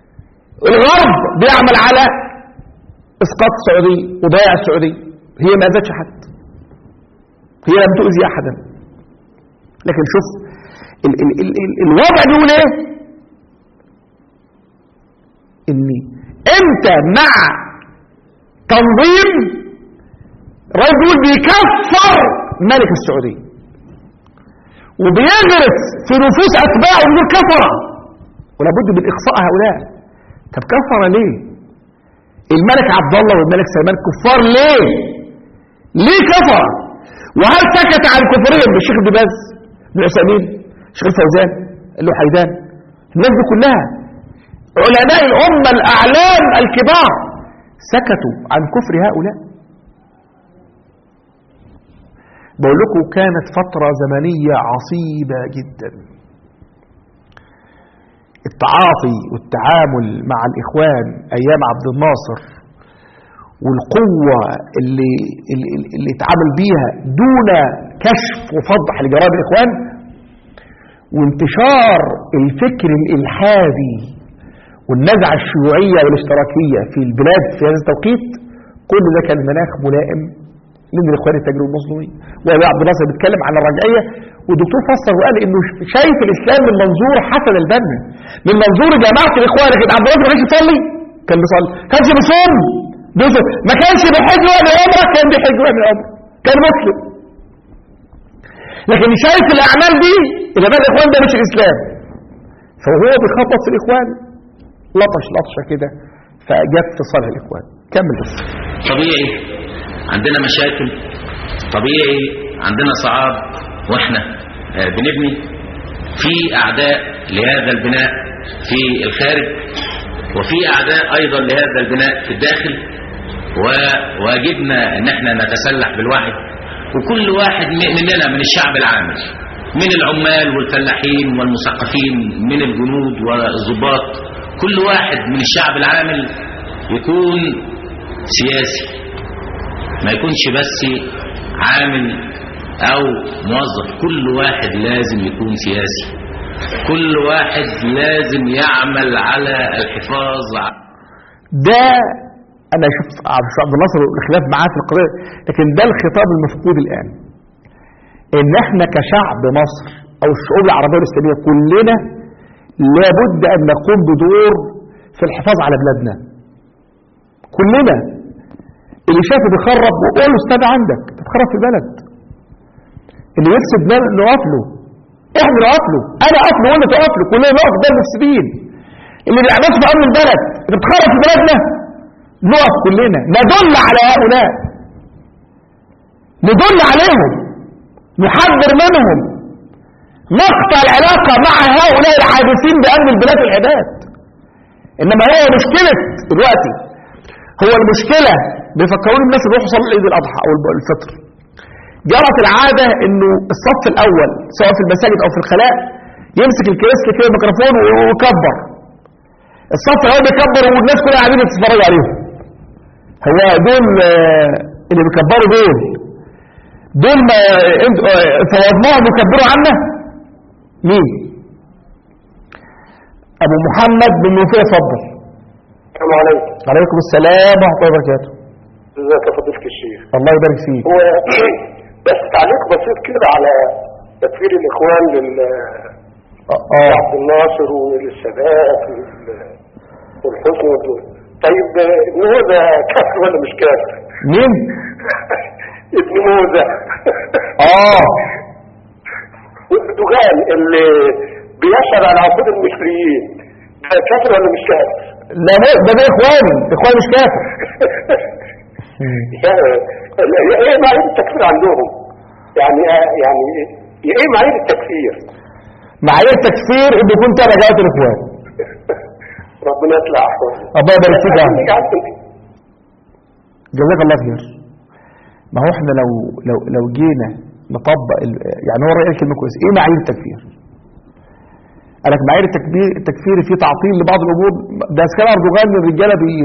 الغرب بيعمل على اسقاط السعوديه وضياع السعوديه هي ما اذتش حد هي لم تؤذي احدا لكن شوف ال ال ال ال الوضع بيقول ايه ان انت مع تنظيم رجل بيكفر ملك السعوديه وبيغرس في نفوس اتباعه من الكفره ولابد من اقصاء هؤلاء طب كفر ليه الملك عبد الله والملك سلمان كفار ليه ليه كفر وهل سكت عن كفرهم بالشيخ ابن باز ابن عثيمين الشيخ الفوزان اللي هو حيدان الناس دي كلها علماء الامه الاعلام الكبار سكتوا عن كفر هؤلاء بقول لكم كانت فترة زمنية عصيبة جدا التعاطي والتعامل مع الإخوان أيام عبد الناصر والقوة اللي, اللي, اللي اتعامل بيها دون كشف وفضح لجرائم الإخوان وانتشار الفكر الإلحادي والنزعة الشيوعية والاشتراكية في البلاد في هذا التوقيت كل ده كان مناخ ملائم من الاخوان التجربه المظلومين وابي عبد الناصر بيتكلم عن الرجعيه والدكتور فسر وقال انه شايف الاسلام من منظور حسن البنا من منظور جماعه الاخوان لكن عبد الناصر ما كانش يصلي كان بيصلي كانش بيصوم بيصوم ما كانش بيحج ولا عمره كان بيحج ولا عمره كان مسلم لكن شايف الاعمال دي جماعه الاخوان ده مش الاسلام فهو بيخطط في الاخوان لطش لطشه كده فجت في صالح الاخوان كمل بس طبيعي عندنا مشاكل طبيعي عندنا صعاب واحنا آه، بنبني في اعداء لهذا البناء في الخارج وفي اعداء ايضا لهذا البناء في الداخل وواجبنا ان احنا نتسلح بالوعي وكل واحد مننا من الشعب العامل من العمال والفلاحين والمثقفين من الجنود والضباط كل واحد من الشعب العامل يكون سياسي ما يكونش بس عامل او موظف كل واحد لازم يكون سياسي كل واحد لازم يعمل على الحفاظ على ده انا شفت عبد الناصر الخلاف معاه في القضيه لكن ده الخطاب المفقود الان ان احنا كشعب مصر او الشعوب العربيه والاسلاميه كلنا لابد ان نقوم بدور في الحفاظ على بلادنا كلنا اللي شافه بيخرب وقول له استنى عندك تتخرب في البلد اللي يفسد بلد نقف له احنا نقف له انا اقف له وانت تقف له كلنا نقف ده المفسدين اللي بيعملش في امن البلد انت بتخرب في بلدنا نقف كلنا ندل على هؤلاء ندل عليهم نحذر منهم نقطع العلاقة مع هؤلاء العابثين بأمن البلاد والعباد إنما هي مشكلة دلوقتي هو المشكلة بيفكرون الناس يروحوا يصلوا عيد الأضحى أو الفطر جرت العادة إنه الصف الأول سواء في المساجد أو في الخلاء يمسك الكريسك كده الميكروفون ويكبر الصف الأول بيكبر والناس كلها قاعدين تتفرج عليهم هو دول آه، اللي بيكبروا دول دول ما فوضناهم يكبروا عنا مين ابو محمد بن نوفل اتفضل السلام عليكم عليكم السلام ورحمه الله وبركاته ازيك يا فضيلة الشيخ الله يبارك فيك هو بس تعليق بسيط كده على تكفير الاخوان لل اه آه. عبد الناصر وللسادات وال- والحسن ودول طيب ابن موزة كافر ولا مش كافر؟ مين ابن موزة اه واردوغان اللي بيشهد على عقود المصريين ده كافر ولا مش كافر؟ لا ده ده ده اخواني اخواني مش كافر يعني ايه معايير التكفير عندهم؟ يعني يعني ايه معايير التكفير؟ معايير تكفير ان يكون تابع جماعه الاخوان ربنا يطلع احوالنا الله يبارك فيك يا عم. خليك عارف- جزاك الله خير ما هو احنا لو لو لو جينا نطبق ال- يعني هو الراجل كلمه كويسه ايه معايير التكفير قال لك معايير التكبير التكفير في تعطيل لبعض الامور ده اسكان اردوغان الرجاله بي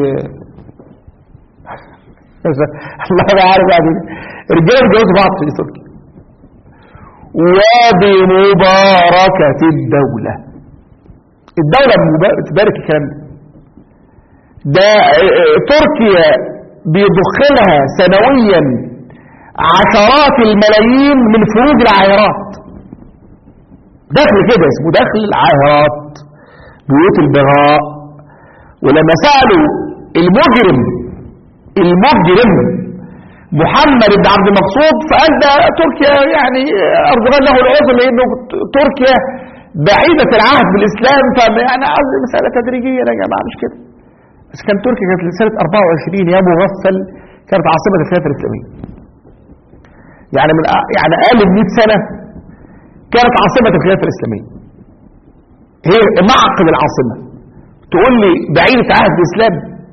الله ما عارف يعني الرجاله بيتجوزوا بعض في تركيا وبمباركه الدوله الدوله مبا- تبارك الكلام ده ده آه، آه، تركيا بيضخ لها سنويا عشرات الملايين من فروج العاهرات دخل كده اسمه دخل العاهرات بيوت البغاء ولما سألوا المجرم المجرم محمد بن عبد المقصود فقال ده تركيا يعني أرجوان له العذر لأنه تركيا بعيدة العهد بالإسلام فيعني عاوز مسألة تدريجية يا جماعة مش كده بس كان تركيا كانت سنة 24 يا مغفل كانت عاصمة الخلافة الإسلامية يعني من يعني أقل من 100 سنة كانت عاصمة الخلافة الإسلامية هي معقد العاصمة تقول لي بعيدة عهد الإسلام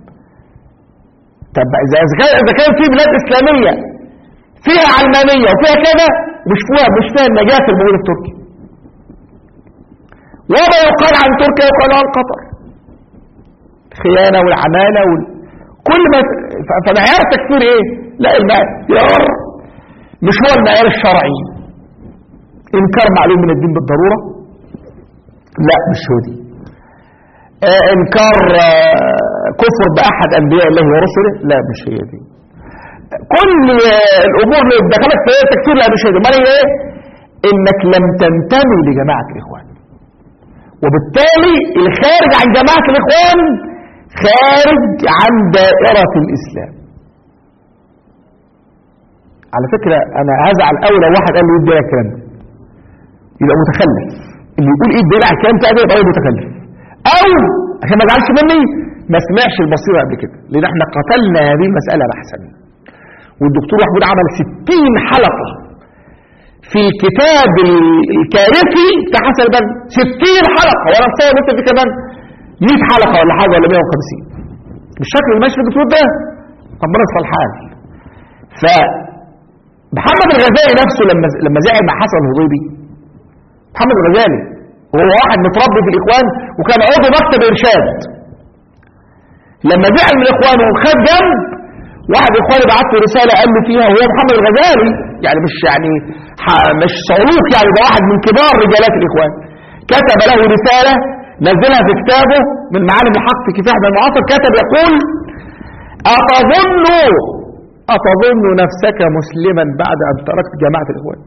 طب إذا إذا كان إذا كان في بلاد إسلامية فيها علمانية وفيها كده مش فيها مش فيها النجاة الموجودة في تركيا وما يقال عن تركيا يقال عن قطر الخيانة والعمالة وال... كل ما ف- فمعيار التكفير ايه لا المعيار مش هو المعيار الشرعي انكار معلوم من الدين بالضرورة لا مش هو دي آه، انكار آه، كفر باحد انبياء الله ورسله لا مش هي دي كل آه، الامور اللي دخلت في التكفير لا مش هي دي امال هي ايه انك لم تنتمي لجماعه الاخوان وبالتالي الخارج عن جماعه الاخوان خارج عن دائره الاسلام على فكره انا هزعل قوي لو واحد قال لي ايه الدليل على الكلام ده يبقى متخلف اللي يقول ايه الدليل على الكلام ده يبقى هو متخلف او عشان ما تزعلش مني ما سمعش البصيره قبل كده لان احنا قتلنا هذه المساله بحثا والدكتور محمود عمل 60 حلقه في الكتاب ال- الكارثي بتاع حسن البنا 60 حلقه وانا مصور انت في كمان 100 حلقه ولا حاجه ولا 150 بالشكل اللي ماشي في الدكتور ده ربنا يصلح الحال ف محمد الغزالي نفسه لما لما زعل مع حسن الهضيبي محمد الغزالي وهو واحد متربي في الاخوان وكان عضو مكتب ارشاد لما زعل من الاخوان وخد جنب واحد اخواني بعت له رساله قال له فيها وهو محمد الغزالي يعني مش يعني ح- مش صاروخ يعني ده واحد من كبار رجالات الاخوان كتب له رساله نزلها في كتابه من معالم الحق في كفاح بن المعاصر كتب يقول أتظن أتظن نفسك مسلما بعد أن تركت جماعة الإخوان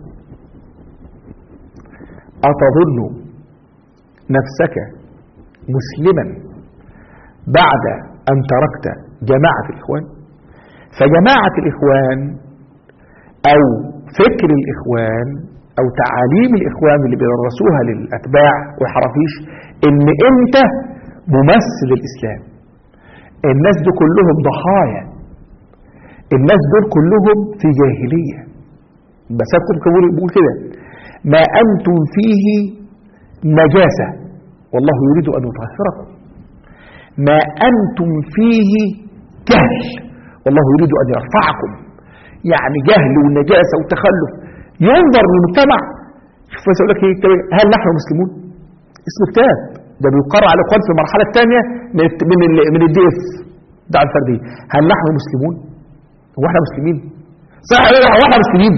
أتظن نفسك مسلما بعد أن تركت جماعة الإخوان فجماعة الإخوان أو فكر الإخوان أو تعاليم الإخوان اللي بيدرسوها للأتباع والحرافيش إن أنت ممثل الإسلام الناس دول كلهم ضحايا الناس دول كلهم في جاهلية بس أكتب كبير بيقول كده ما أنتم فيه نجاسة والله يريد أن يطهركم ما أنتم فيه جهل والله يريد أن يرفعكم يعني جهل ونجاسة وتخلف ينظر للمجتمع شوف بس أقول لك إيه طب هل نحن مسلمون؟ اسمه كتاب ده بيقرر على الإخوان في المرحلة الثانية من الت- من ال من الدي اس دعوة الفردية هل نحن مسلمون؟ هو احنا مسلمين؟ صح ولا لا؟ هو احنا مسلمين؟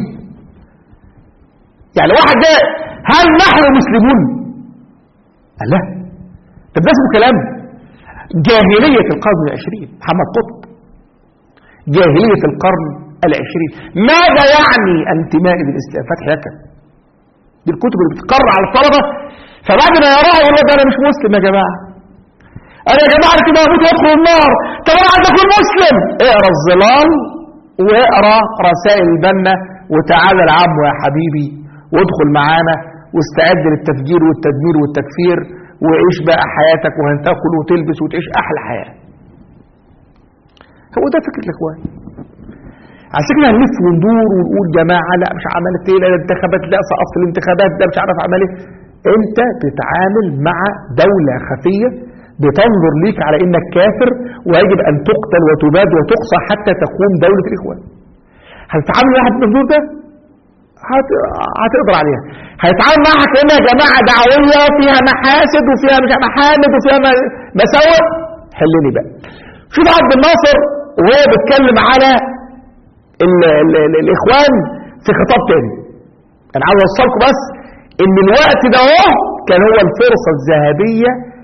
يعني واحد ده هل نحن مسلمون؟ قال لا طب ده اسمه كلام جاهلية القرن العشرين محمد قطب جاهلية القرن العشرين ماذا يعني انتمائي للإسلام فتح لكن دي الكتب اللي بتقرر على الطلبة فبعد ما يراها يقول لك انا مش مسلم يا جماعة انا يا جماعة كده هموت وادخل النار طب انا عايز اكون مسلم اقرا الظلال واقرا رسائل البنا وتعالى العم يا حبيبي وادخل معانا واستعد للتفجير والتدمير والتكفير وعيش بقى حياتك وهتاكل وتلبس وتعيش احلى حياه هو ده فكر الاخوان عشان كده هنلف وندور ونقول جماعه لا مش عملت ايه لا الانتخابات لا سقطت الانتخابات ده مش عارف عمل ايه انت بتتعامل مع دوله خفيه بتنظر ليك على انك كافر ويجب ان تقتل وتباد وتقصى حتى تقوم دوله الاخوان هتتعامل واحد من دول ده هت... هتقدر عليها هيتعامل معها كانها جماعه دعويه فيها محاسد وفيها مش محامد وفيها م- مساوئ حلني بقى شوف عبد الناصر وهو بيتكلم على ال ال ال الاخوان في خطاب تاني انا عاوز اوصلكم بس ان الوقت ده اهو كان هو الفرصه الذهبيه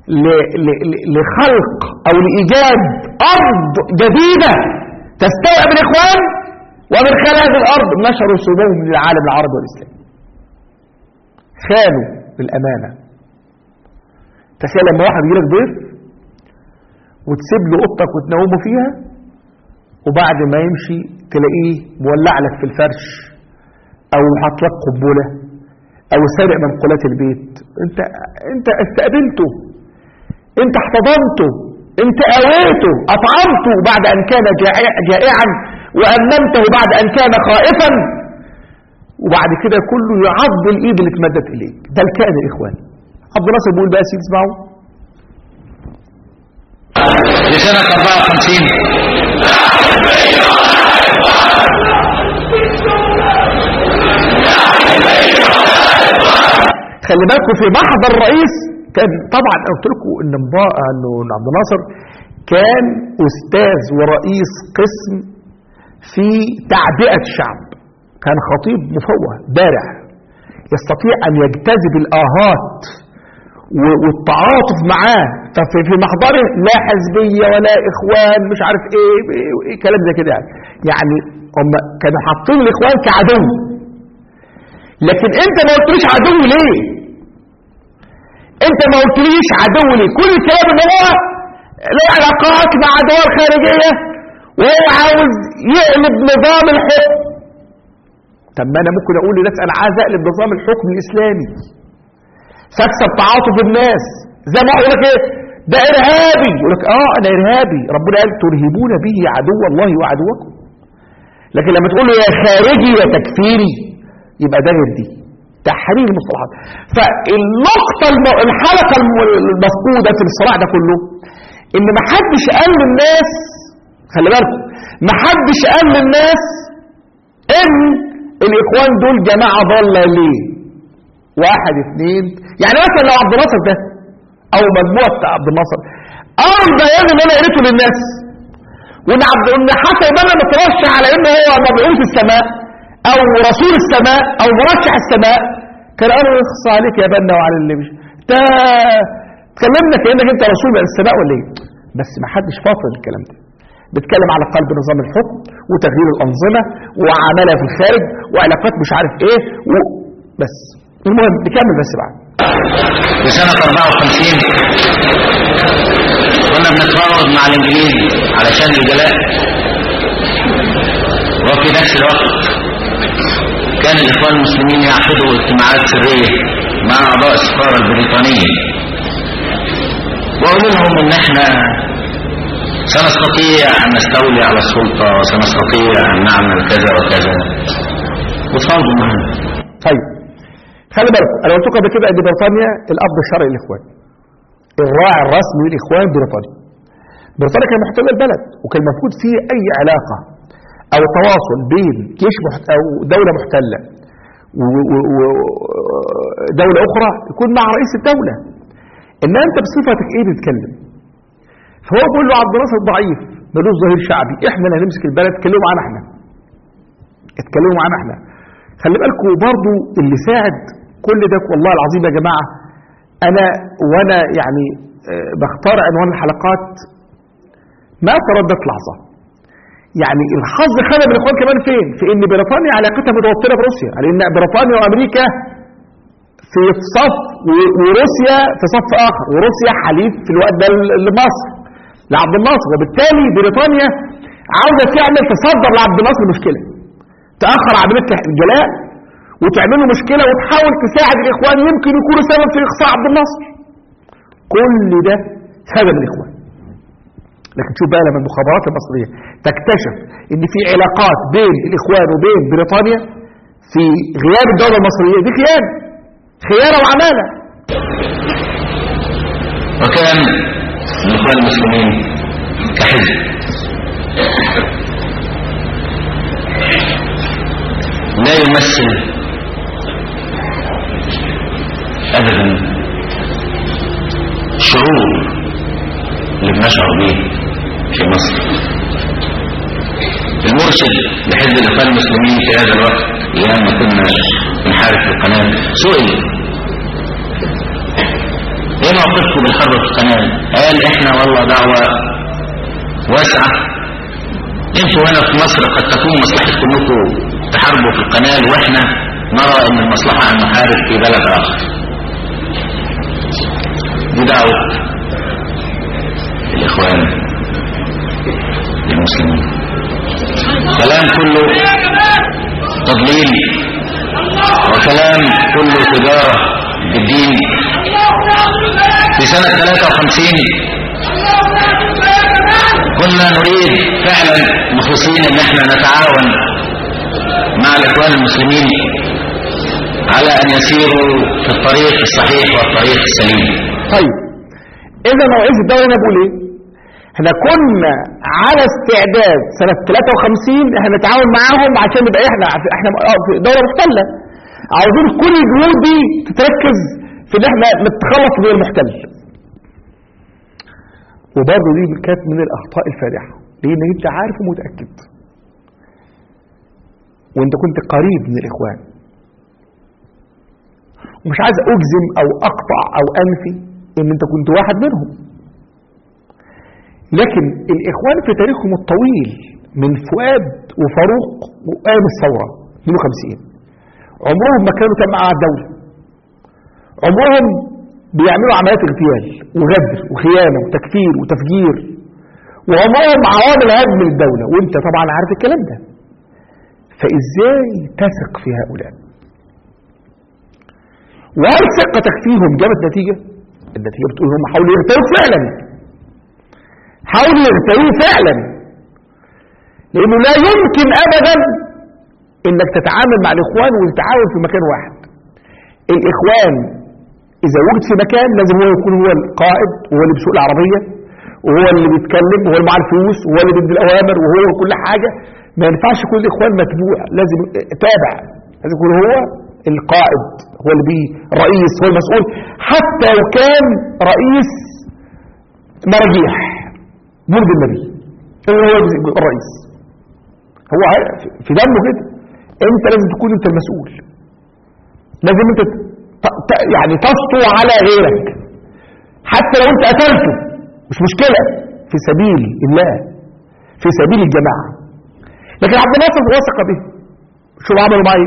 ل- ل- ل- لخلق أو لإيجاد أرض جديدة تستوعب الإخوان ومن خلال هذه الأرض نشروا سموم للعالم العربي والإسلامي خانوا الأمانة تخيل لما واحد يجيلك ضيف وتسيب له اوضتك وتنومه فيها وبعد ما يمشي تلاقيه مولع لك في الفرش او حاط لك قبوله او سارق منقولات البيت انت انت استقبلته انت احتضنته انت اويته اطعمته بعد ان كان جائع- جائعا وامنته بعد ان كان خائفا وبعد كده كله يعض الايد اللي اتمدت اليك ده الكائن يا اخوان عبد الناصر بيقول بقى سيدي اسمعوا لسنة 54 خلي بالكم في محضر الرئيس كان طبعا قلت لكم ان مبا- انه إن عبد الناصر كان استاذ ورئيس قسم في تعبئه الشعب كان خطيب مفوه بارع يستطيع ان يجتذب الاهات و- والتعاطف معاه ففي في محضره لا حزبيه ولا اخوان مش عارف ايه, إيه, إيه كلام زي كده يعني يعني هم كانوا حاطين الاخوان كعدو لكن انت ما قلتليش عدو ليه انت ما قلتليش عدو ليه كل الكلام ان هو له علاقات مع دول خارجيه وهو عاوز يقلب نظام الحكم طب ما انا ممكن اقول لناس انا عايز اقلب نظام الحكم الاسلامي فاكسب تعاطف الناس زي ما اقول لك ايه ده ارهابي يقول لك اه انا ارهابي ربنا قال ترهبون به عدو الله وعدوكم لكن لما تقول له يا خارجي يا تكفيري يبقى ده غير دي تحرير المصطلحات فالنقطة الم... الحلقة الم- المفقودة في الصراع ده كله ان ما حدش قال للناس خلي بالكم ما حدش قال للناس ان الاخوان دول جماعة ضالة ليه واحد اثنين يعني مثلا لو عبد الناصر ده او مجموعة بتاع عبد الناصر اول بيان اللي انا قريته للناس وان عبد ان حسن بنا مترشح على انه هو مبعوث السماء او رسول السماء او مرشح السماء كان قالوا يخص عليك يا بنا وعلى اللي مش انت تكلمنا كانك انت رسول من السماء ولا ايه بس ما حدش فاصل الكلام ده بيتكلم على قلب نظام الحكم وتغيير الانظمه وعملها في الخارج وعلاقات مش عارف ايه و... بس المهم نكمل بس بعد لسنة 54 كنا بنتفاوض مع الانجليز علشان الجلاء وفي نفس الوقت كان الاخوان المسلمين يعقدوا اجتماعات سرية مع اعضاء السفارة البريطانية وقالوا لهم ان احنا سنستطيع ان نستولي على السلطة وسنستطيع ان نعمل كذا وكذا وتفاوضوا معنا طيب خلي بالكم انا قلت لكم قبل كده ان بريطانيا الاب الشرعي للاخوان الراعي الرسمي للاخوان بريطانيا بريطانيا كانت محتله البلد وكان المفروض فيه اي علاقه او تواصل بين جيش محت... او دوله محتله ودوله اخرى يكون مع رئيس الدوله ان انت بصفتك ايه بتتكلم فهو بيقول له عبد الناصر ضعيف ملوش ظهير شعبي احنا اللي هنمسك البلد اتكلموا معانا احنا اتكلموا معانا احنا خلي بالكم برضو اللي ساعد كل ده والله العظيم يا جماعة أنا وأنا يعني آه، بختار عنوان الحلقات ما ترددت لحظة يعني الحظ خدم الإخوان كمان فين؟ في إن بريطانيا علاقتها متوترة بروسيا على إن بريطانيا وأمريكا في صف و- وروسيا في صف آخر وروسيا حليف في الوقت ده ل- لمصر لعبد الناصر وبالتالي بريطانيا عاوزة تعمل تصدر لعبد الناصر مشكلة تأخر عملية الجلاء وتعملوا مشكلة وتحاول تساعد الإخوان يمكن يكونوا سبب في إقصاء عبد الناصر كل ده خدم الإخوان لكن شوف بقى لما المخابرات المصرية تكتشف ان في علاقات بين الإخوان وبين بريطانيا في غياب الدولة المصرية دي خيانة خيانة وعمالة وكان الاخوان المسلمين كحزب لا يمثل ابدا شعور اللي بنشعر به في مصر المرشد لحزب الاخوان المسلمين في هذا الوقت ايام ما كنا بنحارب في القناه سئل ايه موقفكم من الحرب في القناه قال احنا والله دعوه واسعه انتوا هنا في مصر قد تكون مصلحتكم انكم تحاربوا في القناه واحنا نرى ان المصلحه ان نحارب في بلد اخر دي دعوه الاخوان المسلمين كلام كله تضليل وكلام كله تجارة بالدين في سنة 53 كنا نريد فعلا مخلصين ان احنا نتعاون مع الاخوان المسلمين على ان يسيروا في الطريق الصحيح والطريق السليم طيب اذا رئيس الدوله هنا بيقول ايه احنا كنا على استعداد سنة 53 احنا نتعاون معاهم عشان نبقى احنا احنا في دولة محتلة عاوزين كل الجهود دي تتركز في ان احنا نتخلص من المحتل وبرضه دي كانت من الاخطاء الفادحة لان انت عارف ومتأكد وانت كنت قريب من الاخوان ومش عايز اجزم او اقطع او انفي ان انت كنت واحد منهم لكن الإخوان في تاريخهم الطويل من فؤاد وفاروق وقام الثورة 52 عمرهم ما كانوا تبع الدولة عمرهم بيعملوا عمليات اغتيال وغدر وخيانة وتكفير وتفجير وعمرهم عوامل هدم الدولة وانت طبعا عارف الكلام ده فازاي تثق في هؤلاء وهل ثقتك فيهم جابت نتيجة النتيجة بتقول هم حاولوا يغتالوا فعلا حاولوا يغتالوه فعلا لانه لا يمكن ابدا انك تتعامل مع الاخوان وتتعاون في مكان واحد الاخوان اذا وجد في مكان لازم هو يكون هو القائد وهو اللي بيسوق العربيه وهو اللي بيتكلم وهو اللي معاه الفلوس وهو اللي بيدي الاوامر وهو كل حاجه ما ينفعش يكون الاخوان متبوع لازم تابع لازم يكون هو القائد هو اللي بي الرئيس هو المسؤول حتى لو كان رئيس مرجيح برج النبي هو الرئيس هو في دمه كده انت لازم تكون انت المسؤول لازم انت يعني تسطو على غيرك حتى لو انت قتلته مش مشكلة في سبيل الله في سبيل الجماعة لكن عبد الناصر وثق به شو عملوا معي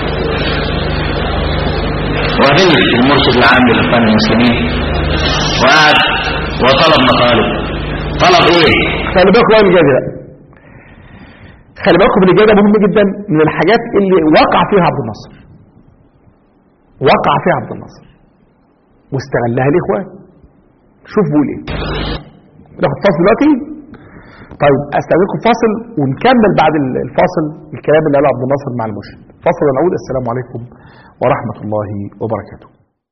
وقابل المرشد العام للاخوان المسلمين وقعد وطلب مطالب طلب ايه خلي بالكم بقى من الإجابة بقى خلي بالكم من الإجابة مهمة جدا من الحاجات اللي وقع فيها عبد الناصر وقع فيها عبد الناصر واستغلها الإخوان شوف بيقول ايه ناخد فاصل دلوقتي طيب استاذنكم فاصل ونكمل بعد الفاصل الكلام اللي قاله عبد الناصر مع المرشد فاصل ونعود السلام عليكم ورحمة الله وبركاته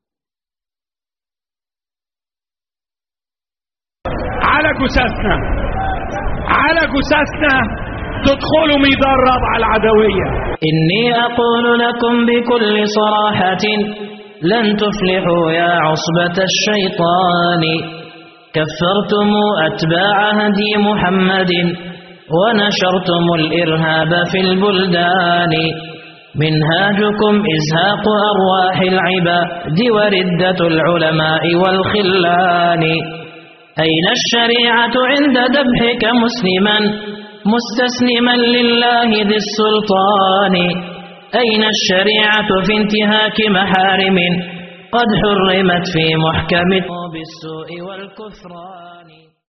على جثثنا على جثثنا تدخلوا ميدان رابعة العدوية إني أقول لكم بكل صراحة لن تفلحوا يا عصبة الشيطان كفرتم أتباع هدي محمد ونشرتم الإرهاب في البلدان منهاجكم إزهاق أرواح العباد وردة العلماء والخلان أين الشريعة عند ذبحك مسلما مستسلما لله ذي السلطان أين الشريعة في انتهاك محارم قد حرمت في محكم بالسوء والكفران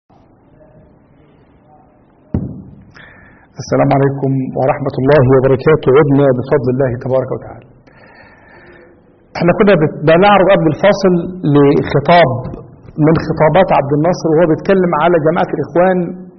السلام عليكم ورحمة الله وبركاته عدنا بفضل الله تبارك وتعالى احنا كنا بنعرض قبل الفاصل لخطاب من خطابات عبد الناصر وهو بيتكلم على جماعة الإخوان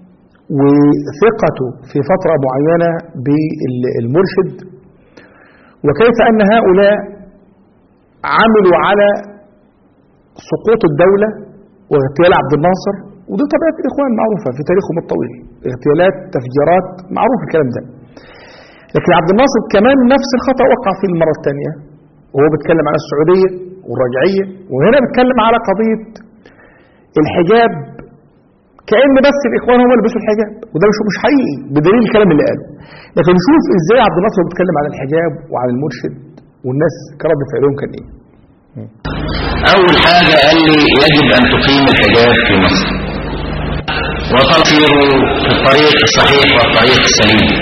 وثقته في فترة معينة بالمرشد وكيف أن هؤلاء عملوا على سقوط الدولة واغتيال عبد الناصر ودي طبيعة الإخوان معروفة في تاريخهم الطويل اغتيالات تفجيرات معروف الكلام ده لكن عبد الناصر كمان نفس الخطأ وقع فيه المرة الثانية وهو بيتكلم على السعودية والرجعية وهنا بيتكلم على قضية الحجاب كأن بس الإخوان هم اللي بيلبسوا الحجاب وده مش مش حقيقي بدليل الكلام اللي قاله لكن نشوف ازاي عبد الناصر بيتكلم على الحجاب وعن المرشد والناس كرد فعلهم كان ايه أول حاجة قال لي يجب أن تقيم الحجاب في مصر وتصير في الطريق الصحيح والطريق السليم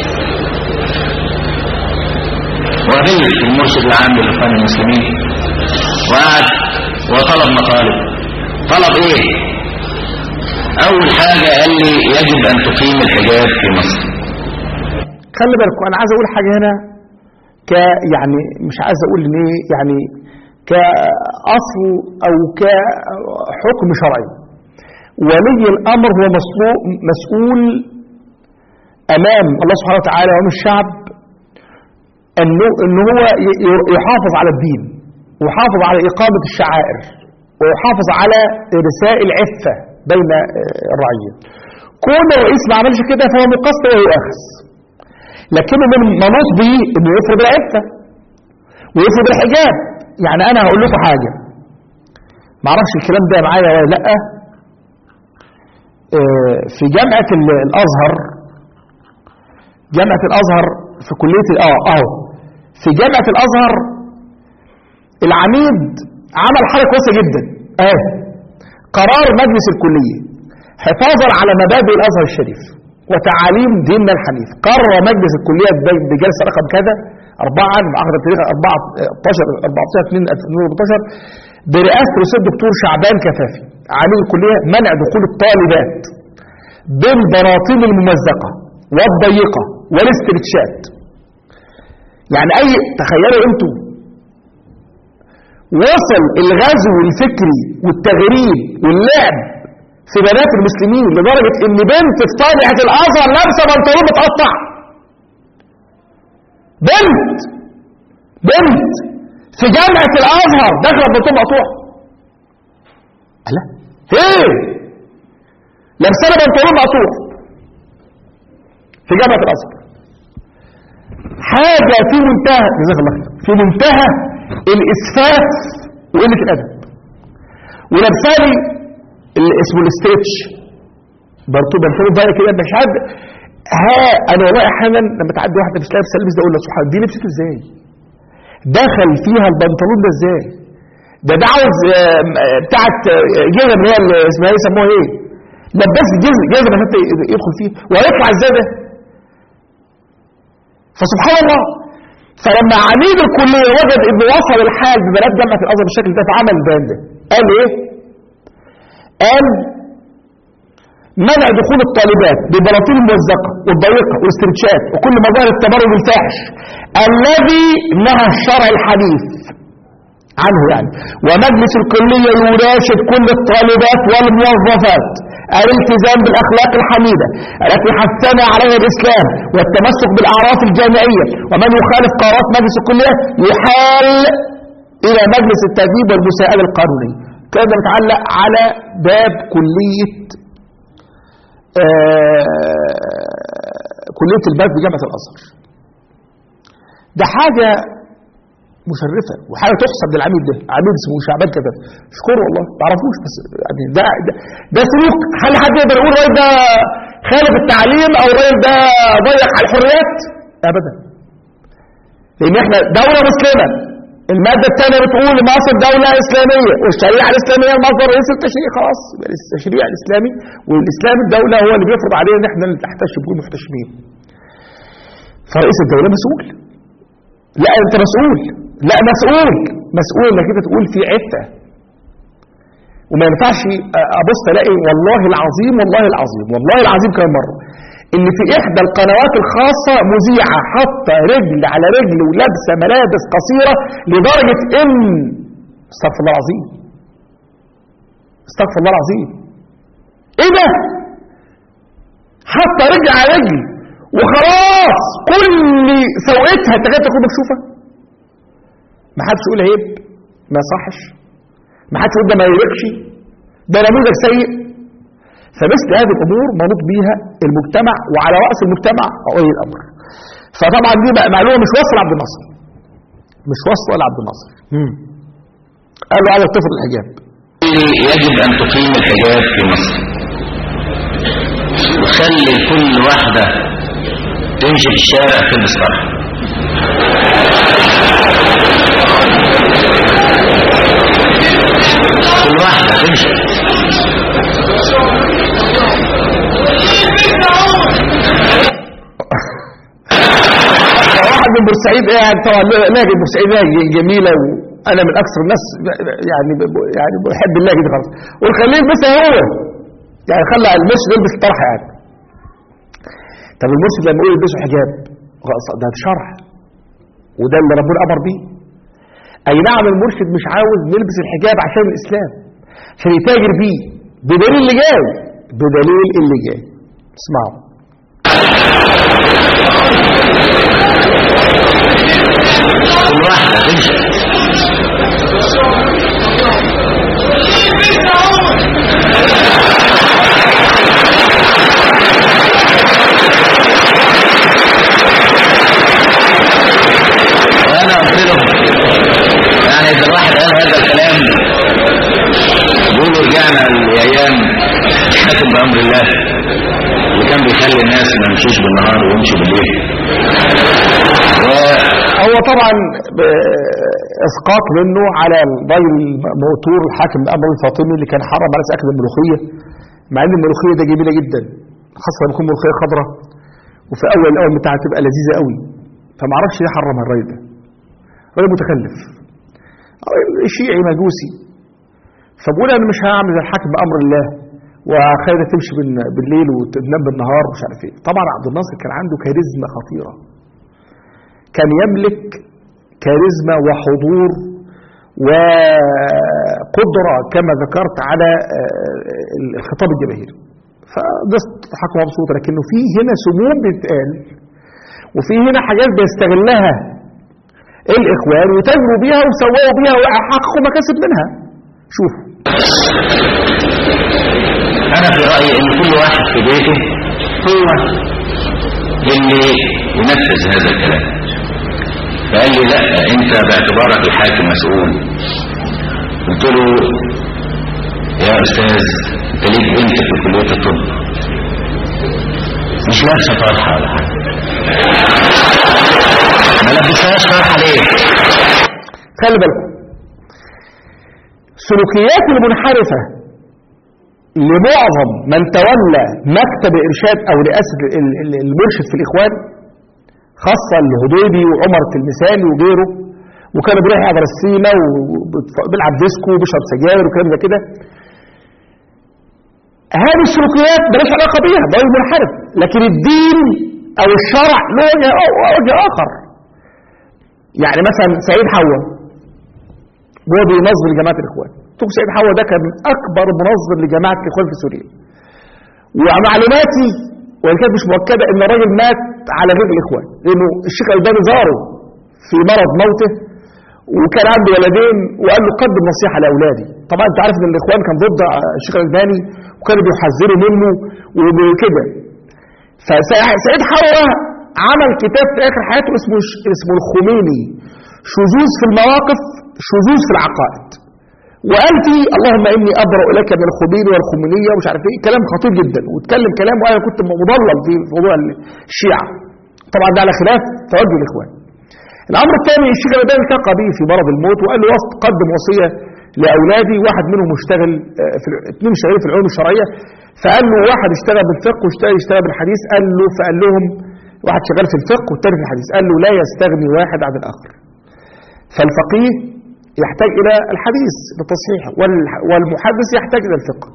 وقابلت المرشد العام للإخوان المسلمين وقعد وطلب مطالب طلب ايه اول حاجة قال لي يجب ان تقيم الحجاب في مصر خلي بالكم انا عايز اقول حاجه هنا ك يعني مش عايز اقول ان ايه يعني كاصل او كحكم شرعي ولي الامر هو مسؤول مسؤول امام الله سبحانه وتعالى وامام الشعب انه ان هو ي- ي- يحافظ على الدين ويحافظ على اقامه الشعائر ويحافظ على رساء العفه بين آه، الرعيه كون الرئيس ما عملش كده فهو مقصر ويؤاخذ لكنه من منوط به انه يفرض العفه ويفرض الحجاب يعني انا هقول لكم حاجه ما اعرفش الكلام ده معايا ولا لا آه، في جامعه ال- الازهر جامعه الازهر في كليه ال- اه اهو في جامعه الازهر العميد عمل حاجه كويسه جدا اه قرار مجلس الكليه حفاظا على مبادئ الازهر الشريف وتعاليم ديننا الحنيف قرر مجلس الكليه ب- بجلسه رقم كذا أربعة معاهدة التاريخ 14 14 2 2014 برئاسة الأستاذ الدكتور شعبان كفافي عميد الكلية منع دخول الطالبات بالبناطيل الممزقة والضيقة والاسترتشات يعني أي تخيلوا أنتم وصل الغزو الفكري والتغريب واللعب في بنات المسلمين لدرجة ان بنت في طالعة الازهر لابسة بنطلون متقطع بنت بنت في جامعة الازهر داخلة بنطلون مقطوع لا ايه لابسة بنطلون مقطوع في جامعة الازهر حاجة في منتهى جزاك الله خير في منتهى الاسفاف وقلة الادب ولابسالي اللي اسمه الاسترتش برضه بنفهم بقى كده مش عارف ها انا والله احيانا لما تعدي واحده مش لابسه لبس ده اقول لها سبحان دي لبسته ازاي؟ دخل فيها البنطلون ده ازاي؟ ده ده عاوز آه، آه، بتاعت آه، جزم اللي هي اللي اسمها ايه يسموها ايه؟ لبس جزم جزم عشان يدخل فيه وهيطلع ازاي ده؟ فسبحان الله فلما عميد الكليه وجد انه وصل الحال ببنات جامعه الازهر بالشكل ده فعمل البيان ده قال ايه؟ قال منع دخول الطالبات بالبلاطين الممزقه والضيقه والاسترتشات وكل مظاهر التبرج الفاحش الذي نهى الشرع الحديث عنه يعني ومجلس الكليه يناشد كل الطالبات والموظفات الالتزام بالاخلاق الحميده التي حثنا عليها الاسلام والتمسك بالاعراف الجامعيه ومن يخالف قرارات مجلس الكليه يحال الى مجلس التاديب والمساءله القانونيه كان ده متعلق على باب كليه آه كليه الباب بجامعه الازهر ده حاجه مشرفة وحاجة تحسب للعميد ده عميد اسمه شعبان كده اشكره والله ما تعرفوش بس يعني ده ده, ده سلوك هل حد يقدر يقول الراجل ده خالف التعليم او الراجل ده ضيق على الحريات ابدا لان احنا دولة مسلمة المادة الثانية بتقول مصر دولة إسلامية والشريعة الإسلامية المصدر رئيس التشريع خلاص يبقى التشريع الإسلامي والإسلام الدولة هو اللي بيفرض علينا إن احنا اللي نحتشم نكون محتشمين فرئيس الدولة مسؤول لا أنت مسؤول لا مسؤول مسؤول انك انت تقول في عفه وما ينفعش ابص الاقي والله العظيم والله العظيم والله العظيم كم مره ان في احدى القنوات الخاصه مذيعه حاطه رجل على رجل ولابسه ملابس قصيره لدرجه ان استغفر الله العظيم استغفر الله العظيم ايه ده حاطه رجل على رجل وخلاص كل سوقتها تكاد تكون مكشوفه ما حدش يقول عيب ما يصحش ما حدش يقول ده ما يليقش ده نموذج سيء فمثل هذه الامور منوط بيها المجتمع وعلى راس المجتمع ولي الامر فطبعا دي بقى معلومه مش واصله لعبد الناصر مش واصله لعبد الناصر قال له عايز تفرض الحجاب يجب ان تقيم الحجاب في مصر وخلي كل واحده تمشي في الشارع تلبس طرح كل واحدة تمشي واحد من بورسعيد قاعد طبعا لاجئ بورسعيد لاجئ جميله وانا من اكثر الناس يعني يعني بحب اللاجئ دي خالص والخليه يلبسها هو يعني خلى المرشد يلبس الطرحه يعني طب المرشد لما يقول يلبسوا حجاب خلاص ده شرع وده اللي ربنا امر بيه اي نعم المرشد مش عاوز نلبس الحجاب عشان الاسلام عشان يتاجر بيه بدليل اللي جاي بدليل اللي جاي اسمعوا كل واحدة تمشي وانا قلت لهم يعني اذا الواحد قال هذا الكلام بيقولوا رجعنا لايام الحاكم بامر الله اللي كان بيخلي الناس ما يمشوش بالنهار ويمشوا بالليل و هو طبعا اسقاط منه على الراجل الموتور الحاكم الامر الفاطمي اللي كان حرم على اكل الملوخيه مع ان الملوخيه ده جميله جدا خاصه لما تكون ملوخيه خضراء وفي اول الاول بتاعها تبقى لذيذه قوي فما اعرفش ليه حرم الراجل ده راجل متخلف شيعي مجوسي فبقول انا مش هعمل زي الحاكم بامر الله وخايفه تمشي بال- بالليل وتنام بالنهار ومش عارف ايه طبعا عبد الناصر كان عنده كاريزما خطيره كان يملك كاريزما وحضور وقدرة كما ذكرت على آه، الخطاب الجماهيري فناس تضحك مبسوطة لكنه في هنا سموم بتتقال وفي هنا حاجات بيستغلها الإخوان وتجروا بيها وسووا بيها وحققوا مكاسب منها شوفوا انا في رايي ان كل واحد في بيته هو اللي ينفذ هذا الكلام فقال لي لا انت باعتبارك الحاكم مسؤول قلت له يا استاذ انت ليك بنت في كليه الطب مش لابسه طرحه ولا حاجه ما لبسهاش طرحه ليه خلي بالكم سلوكيات المنحرفة لمعظم من تولى مكتب الإرشاد أو رئاسة ال- ال- المرشد في الإخوان خاصة الهضيبي وعمر التلمساني وغيره وكان بيروح يحضر السيما وبيلعب ديسكو وبيشرب سجاير وكلام زي كده هذه السلوكيات مالهاش علاقة بيها ده راجل منحرف لكن الدين أو الشرع له وجه وجه آخر يعني مثلا سعيد حوا وهو بينظم لجماعة الإخوان تقول سيد حوا ده كان أكبر منظم لجماعة الإخوان في سوريا ومعلوماتي وإن كانت مش مؤكدة إن الراجل مات على غير الإخوان لأنه الشيخ الألباني زاره في مرض موته وكان عنده ولدين وقال له قدم نصيحة لأولادي طبعا أنت عارف إن الإخوان كان ضد الشيخ الألباني وكانوا بيحذروا منه وكده فسعيد حوا عمل كتاب في آخر حياته اسمه اسمه الخميني شذوذ في المواقف شذوذ في العقائد وقال فيه اللهم اني ابرا اليك من الخميني والخمينيه ومش عارف ايه كلام خطير جدا واتكلم كلام وانا كنت مضلل في موضوع الشيعه طبعا ده على خلاف توجه الاخوان الامر الثاني الشيخ الالباني التقى به في مرض الموت وقال له وسط قدم وصيه لاولادي واحد منهم مشتغل آه، في ال- اثنين شغالين في العلوم الشرعيه فقال له واحد اشتغل بالفقه واشتغل يشتغل بالحديث قال له فقال لهم واحد شغال في الفقه والثاني في الحديث قال له لا يستغني واحد عن الاخر فالفقيه يحتاج إلى الحديث بالتصحيح وال- والمحدث يحتاج إلى الفقه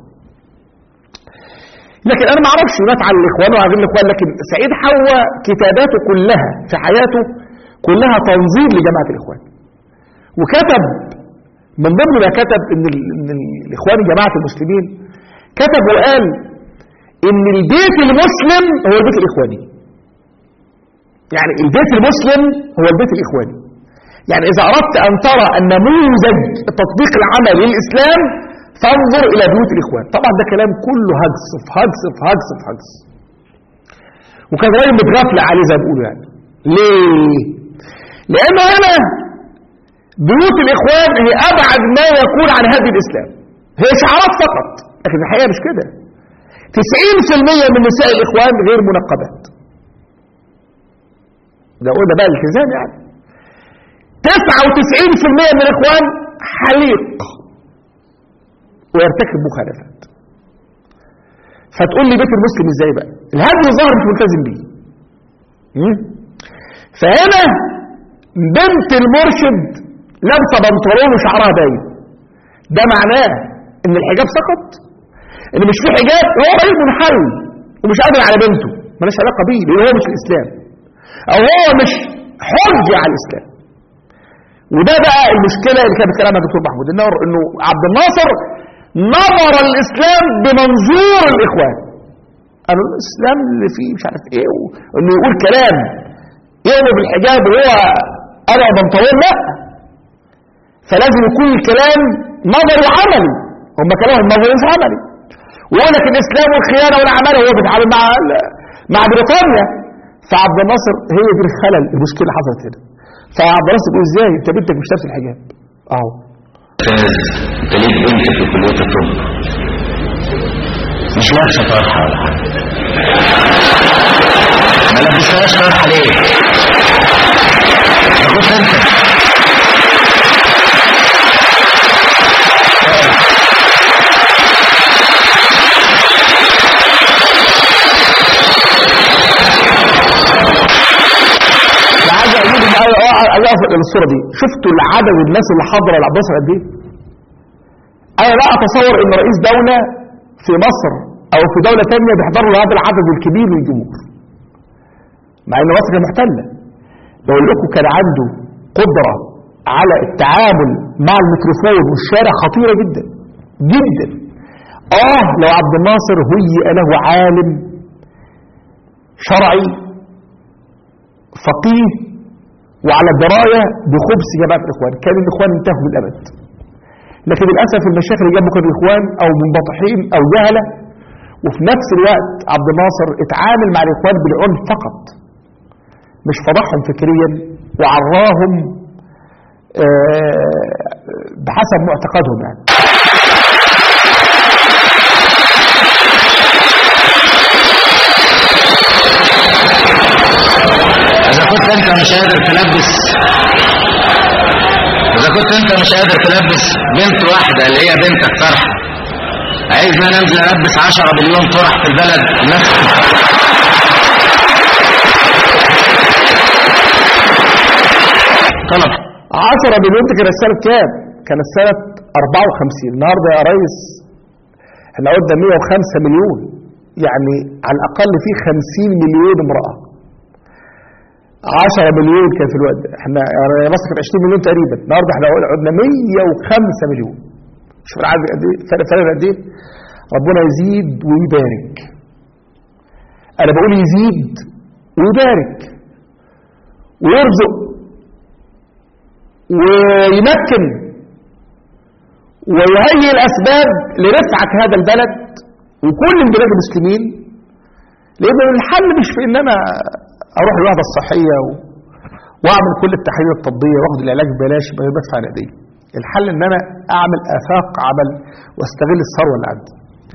لكن أنا ما أعرفش مات على الإخوان وعلى غير الإخوان لكن سعيد حوا كتاباته كلها في حياته كلها تنظير لجماعة الإخوان وكتب من ضمن ما كتب إن, ال- إن الإخوان جماعة المسلمين كتب وقال إن البيت المسلم هو البيت الإخواني يعني البيت المسلم هو البيت الإخواني يعني إذا أردت أن ترى النموذج التطبيق العملي للإسلام فانظر إلى بيوت الإخوان طبعا ده كلام كله هجس في هجس في هجس في هجس وكان راجل متغفل عليه زي ما بيقولوا يعني ليه؟ لأنه هنا بيوت الإخوان هي أبعد ما يكون عن هدي الإسلام هي شعارات فقط لكن الحقيقة مش كده 90% من نساء الإخوان غير منقبات ده قلنا بقى الالتزام يعني 99% من الإخوان حليق ويرتكب مخالفات فتقول لي بيت المسلم ازاي بقى الهدي ظاهر مش ملتزم بيه مم؟ فهنا بنت المرشد لابسه بنطلون وشعرها باين ده معناه ان الحجاب سقط ان مش في حجاب هو راجل منحل ومش قادر على بنته مالهاش علاقه بيه لان هو مش الاسلام او هو مش حجه على الاسلام وده بقى المشكله اللي كان بيتكلم عنها الدكتور محمود انه انه عبد الناصر نظر الاسلام بمنظور الاخوان قالوا الاسلام اللي فيه مش عارف ايه انه يقول كلام يقلب الحجاب وهو قلع بنطلون لا فلازم يكون الكلام نظري وعملي هم كلامهم نظري مش عملي ويقول لك الاسلام والخيانه والعمل هو بيتعامل مع مع بريطانيا فعبد الناصر هي دي الخلل المشكله اللي حصلت هنا فعبد الناصر بيقول ازاي انت بنتك مش لابس الحجاب اهو فاز انت ليك بنت في كلية الطب مش لابسة طرحة ولا حاجة ما لبستهاش طرحة ليه؟ ده كنت انت عايز اقول ان انا عايز اقف الصوره دي شفتوا العدد الناس اللي حاضره لعبد الناصر قد ايه؟ انا لا اتصور ان رئيس دوله في مصر او في دوله ثانيه بيحضروا هذا العدد الكبير من الجمهور مع ان مصر كانت محتله بقول لكم كان عنده قدره على التعامل مع الميكروفون والشارع خطيره جدا جدا اه لو عبد الناصر هيئ له عالم شرعي فقيه وعلى دراية بخبث جماعة الإخوان كان الإخوان انتهوا بالأبد لكن للأسف المشايخ اللي جنبه كانوا إخوان أو منبطحين أو جهلة وفي نفس الوقت عبد الناصر اتعامل مع الإخوان بالعنف فقط مش فضحهم فكريا وعراهم آه، بحسب معتقدهم يعني اذا كنت انت مش قادر تلبس اذا كنت انت مش قادر تلبس بنت واحدة اللي هي بنتك طرحة عايزنا ننزل البس عشرة مليون طرح في البلد نفس طلب 10 مليون دي كانت سنة كام؟ كانت سنة 54 النهاردة يا ريس احنا قلنا 105 مليون يعني على الأقل في 50 مليون امرأة 10 مليون كان في الوقت ده احنا يعني مصر كانت 20 مليون تقريبا النهارده احنا قلنا 105 مليون شوف العدد قد ايه فرق فرق قد ايه ربنا يزيد ويبارك انا بقول يزيد ويبارك ويرزق ويمكن ويهيئ الاسباب لرفعه هذا البلد وكل البلاد المسلمين لان الحل مش في ان انا اروح الوحده الصحيه و... واعمل كل التحاليل الطبيه واخد العلاج ببلاش ما بدفع نقديه الحل ان انا اعمل افاق عمل واستغل الثروه اللي عندي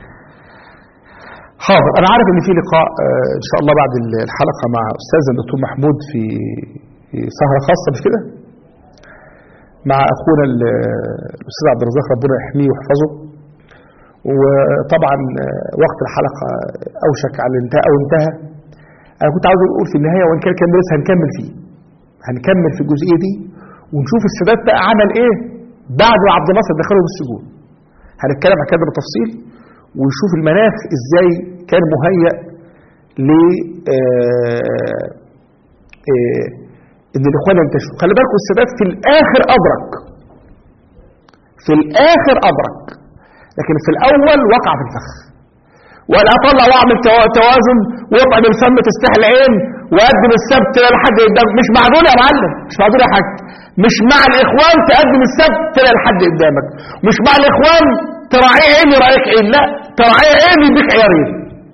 حاضر انا عارف ان في لقاء آه، ان شاء الله بعد الحلقه مع استاذ الدكتور محمود في في سهره خاصه مش كده مع اخونا ال- الاستاذ عبد الرزاق ربنا يحميه ويحفظه وطبعا آه، وقت الحلقه اوشك على الانتهاء او انتهى انا كنت عاوز اقول في النهايه وان كان كان لسه هنكمل فيه هنكمل في الجزئيه دي ونشوف السادات بقى عمل ايه بعد ما عبد الناصر دخله بالسجون هنتكلم عن كده بالتفصيل ونشوف المناخ ازاي كان مهيأ ل آه، آه، ان الاخوان ينتشروا خلي بالكم السادات في الاخر ادرك في الاخر ادرك لكن في الاول وقع في الفخ وقال اطلع واعمل تو- توازن واطعم الفم تستح العين واقدم السبت لحد قدام مش مع دول يا معلم مش مع دول يا حاج مش مع الاخوان تقدم السبت تلاقي لحد قدامك مش مع الاخوان تراعيه عين يراعيك عين لا تراعيه عين يديك عيارين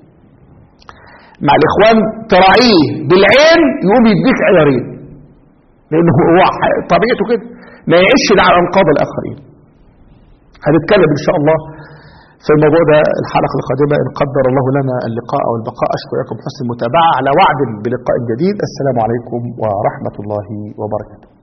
مع الاخوان تراعيه بالعين يقوم يديك عيارين لانه هو ح- طبيعته كده ما يعيش على انقاض الاخرين هنتكلم ان شاء الله في الموضوع ده الحلقه القادمه ان قدر الله لنا اللقاء والبقاء اشكر لكم حسن المتابعه على وعد بلقاء جديد السلام عليكم ورحمه الله وبركاته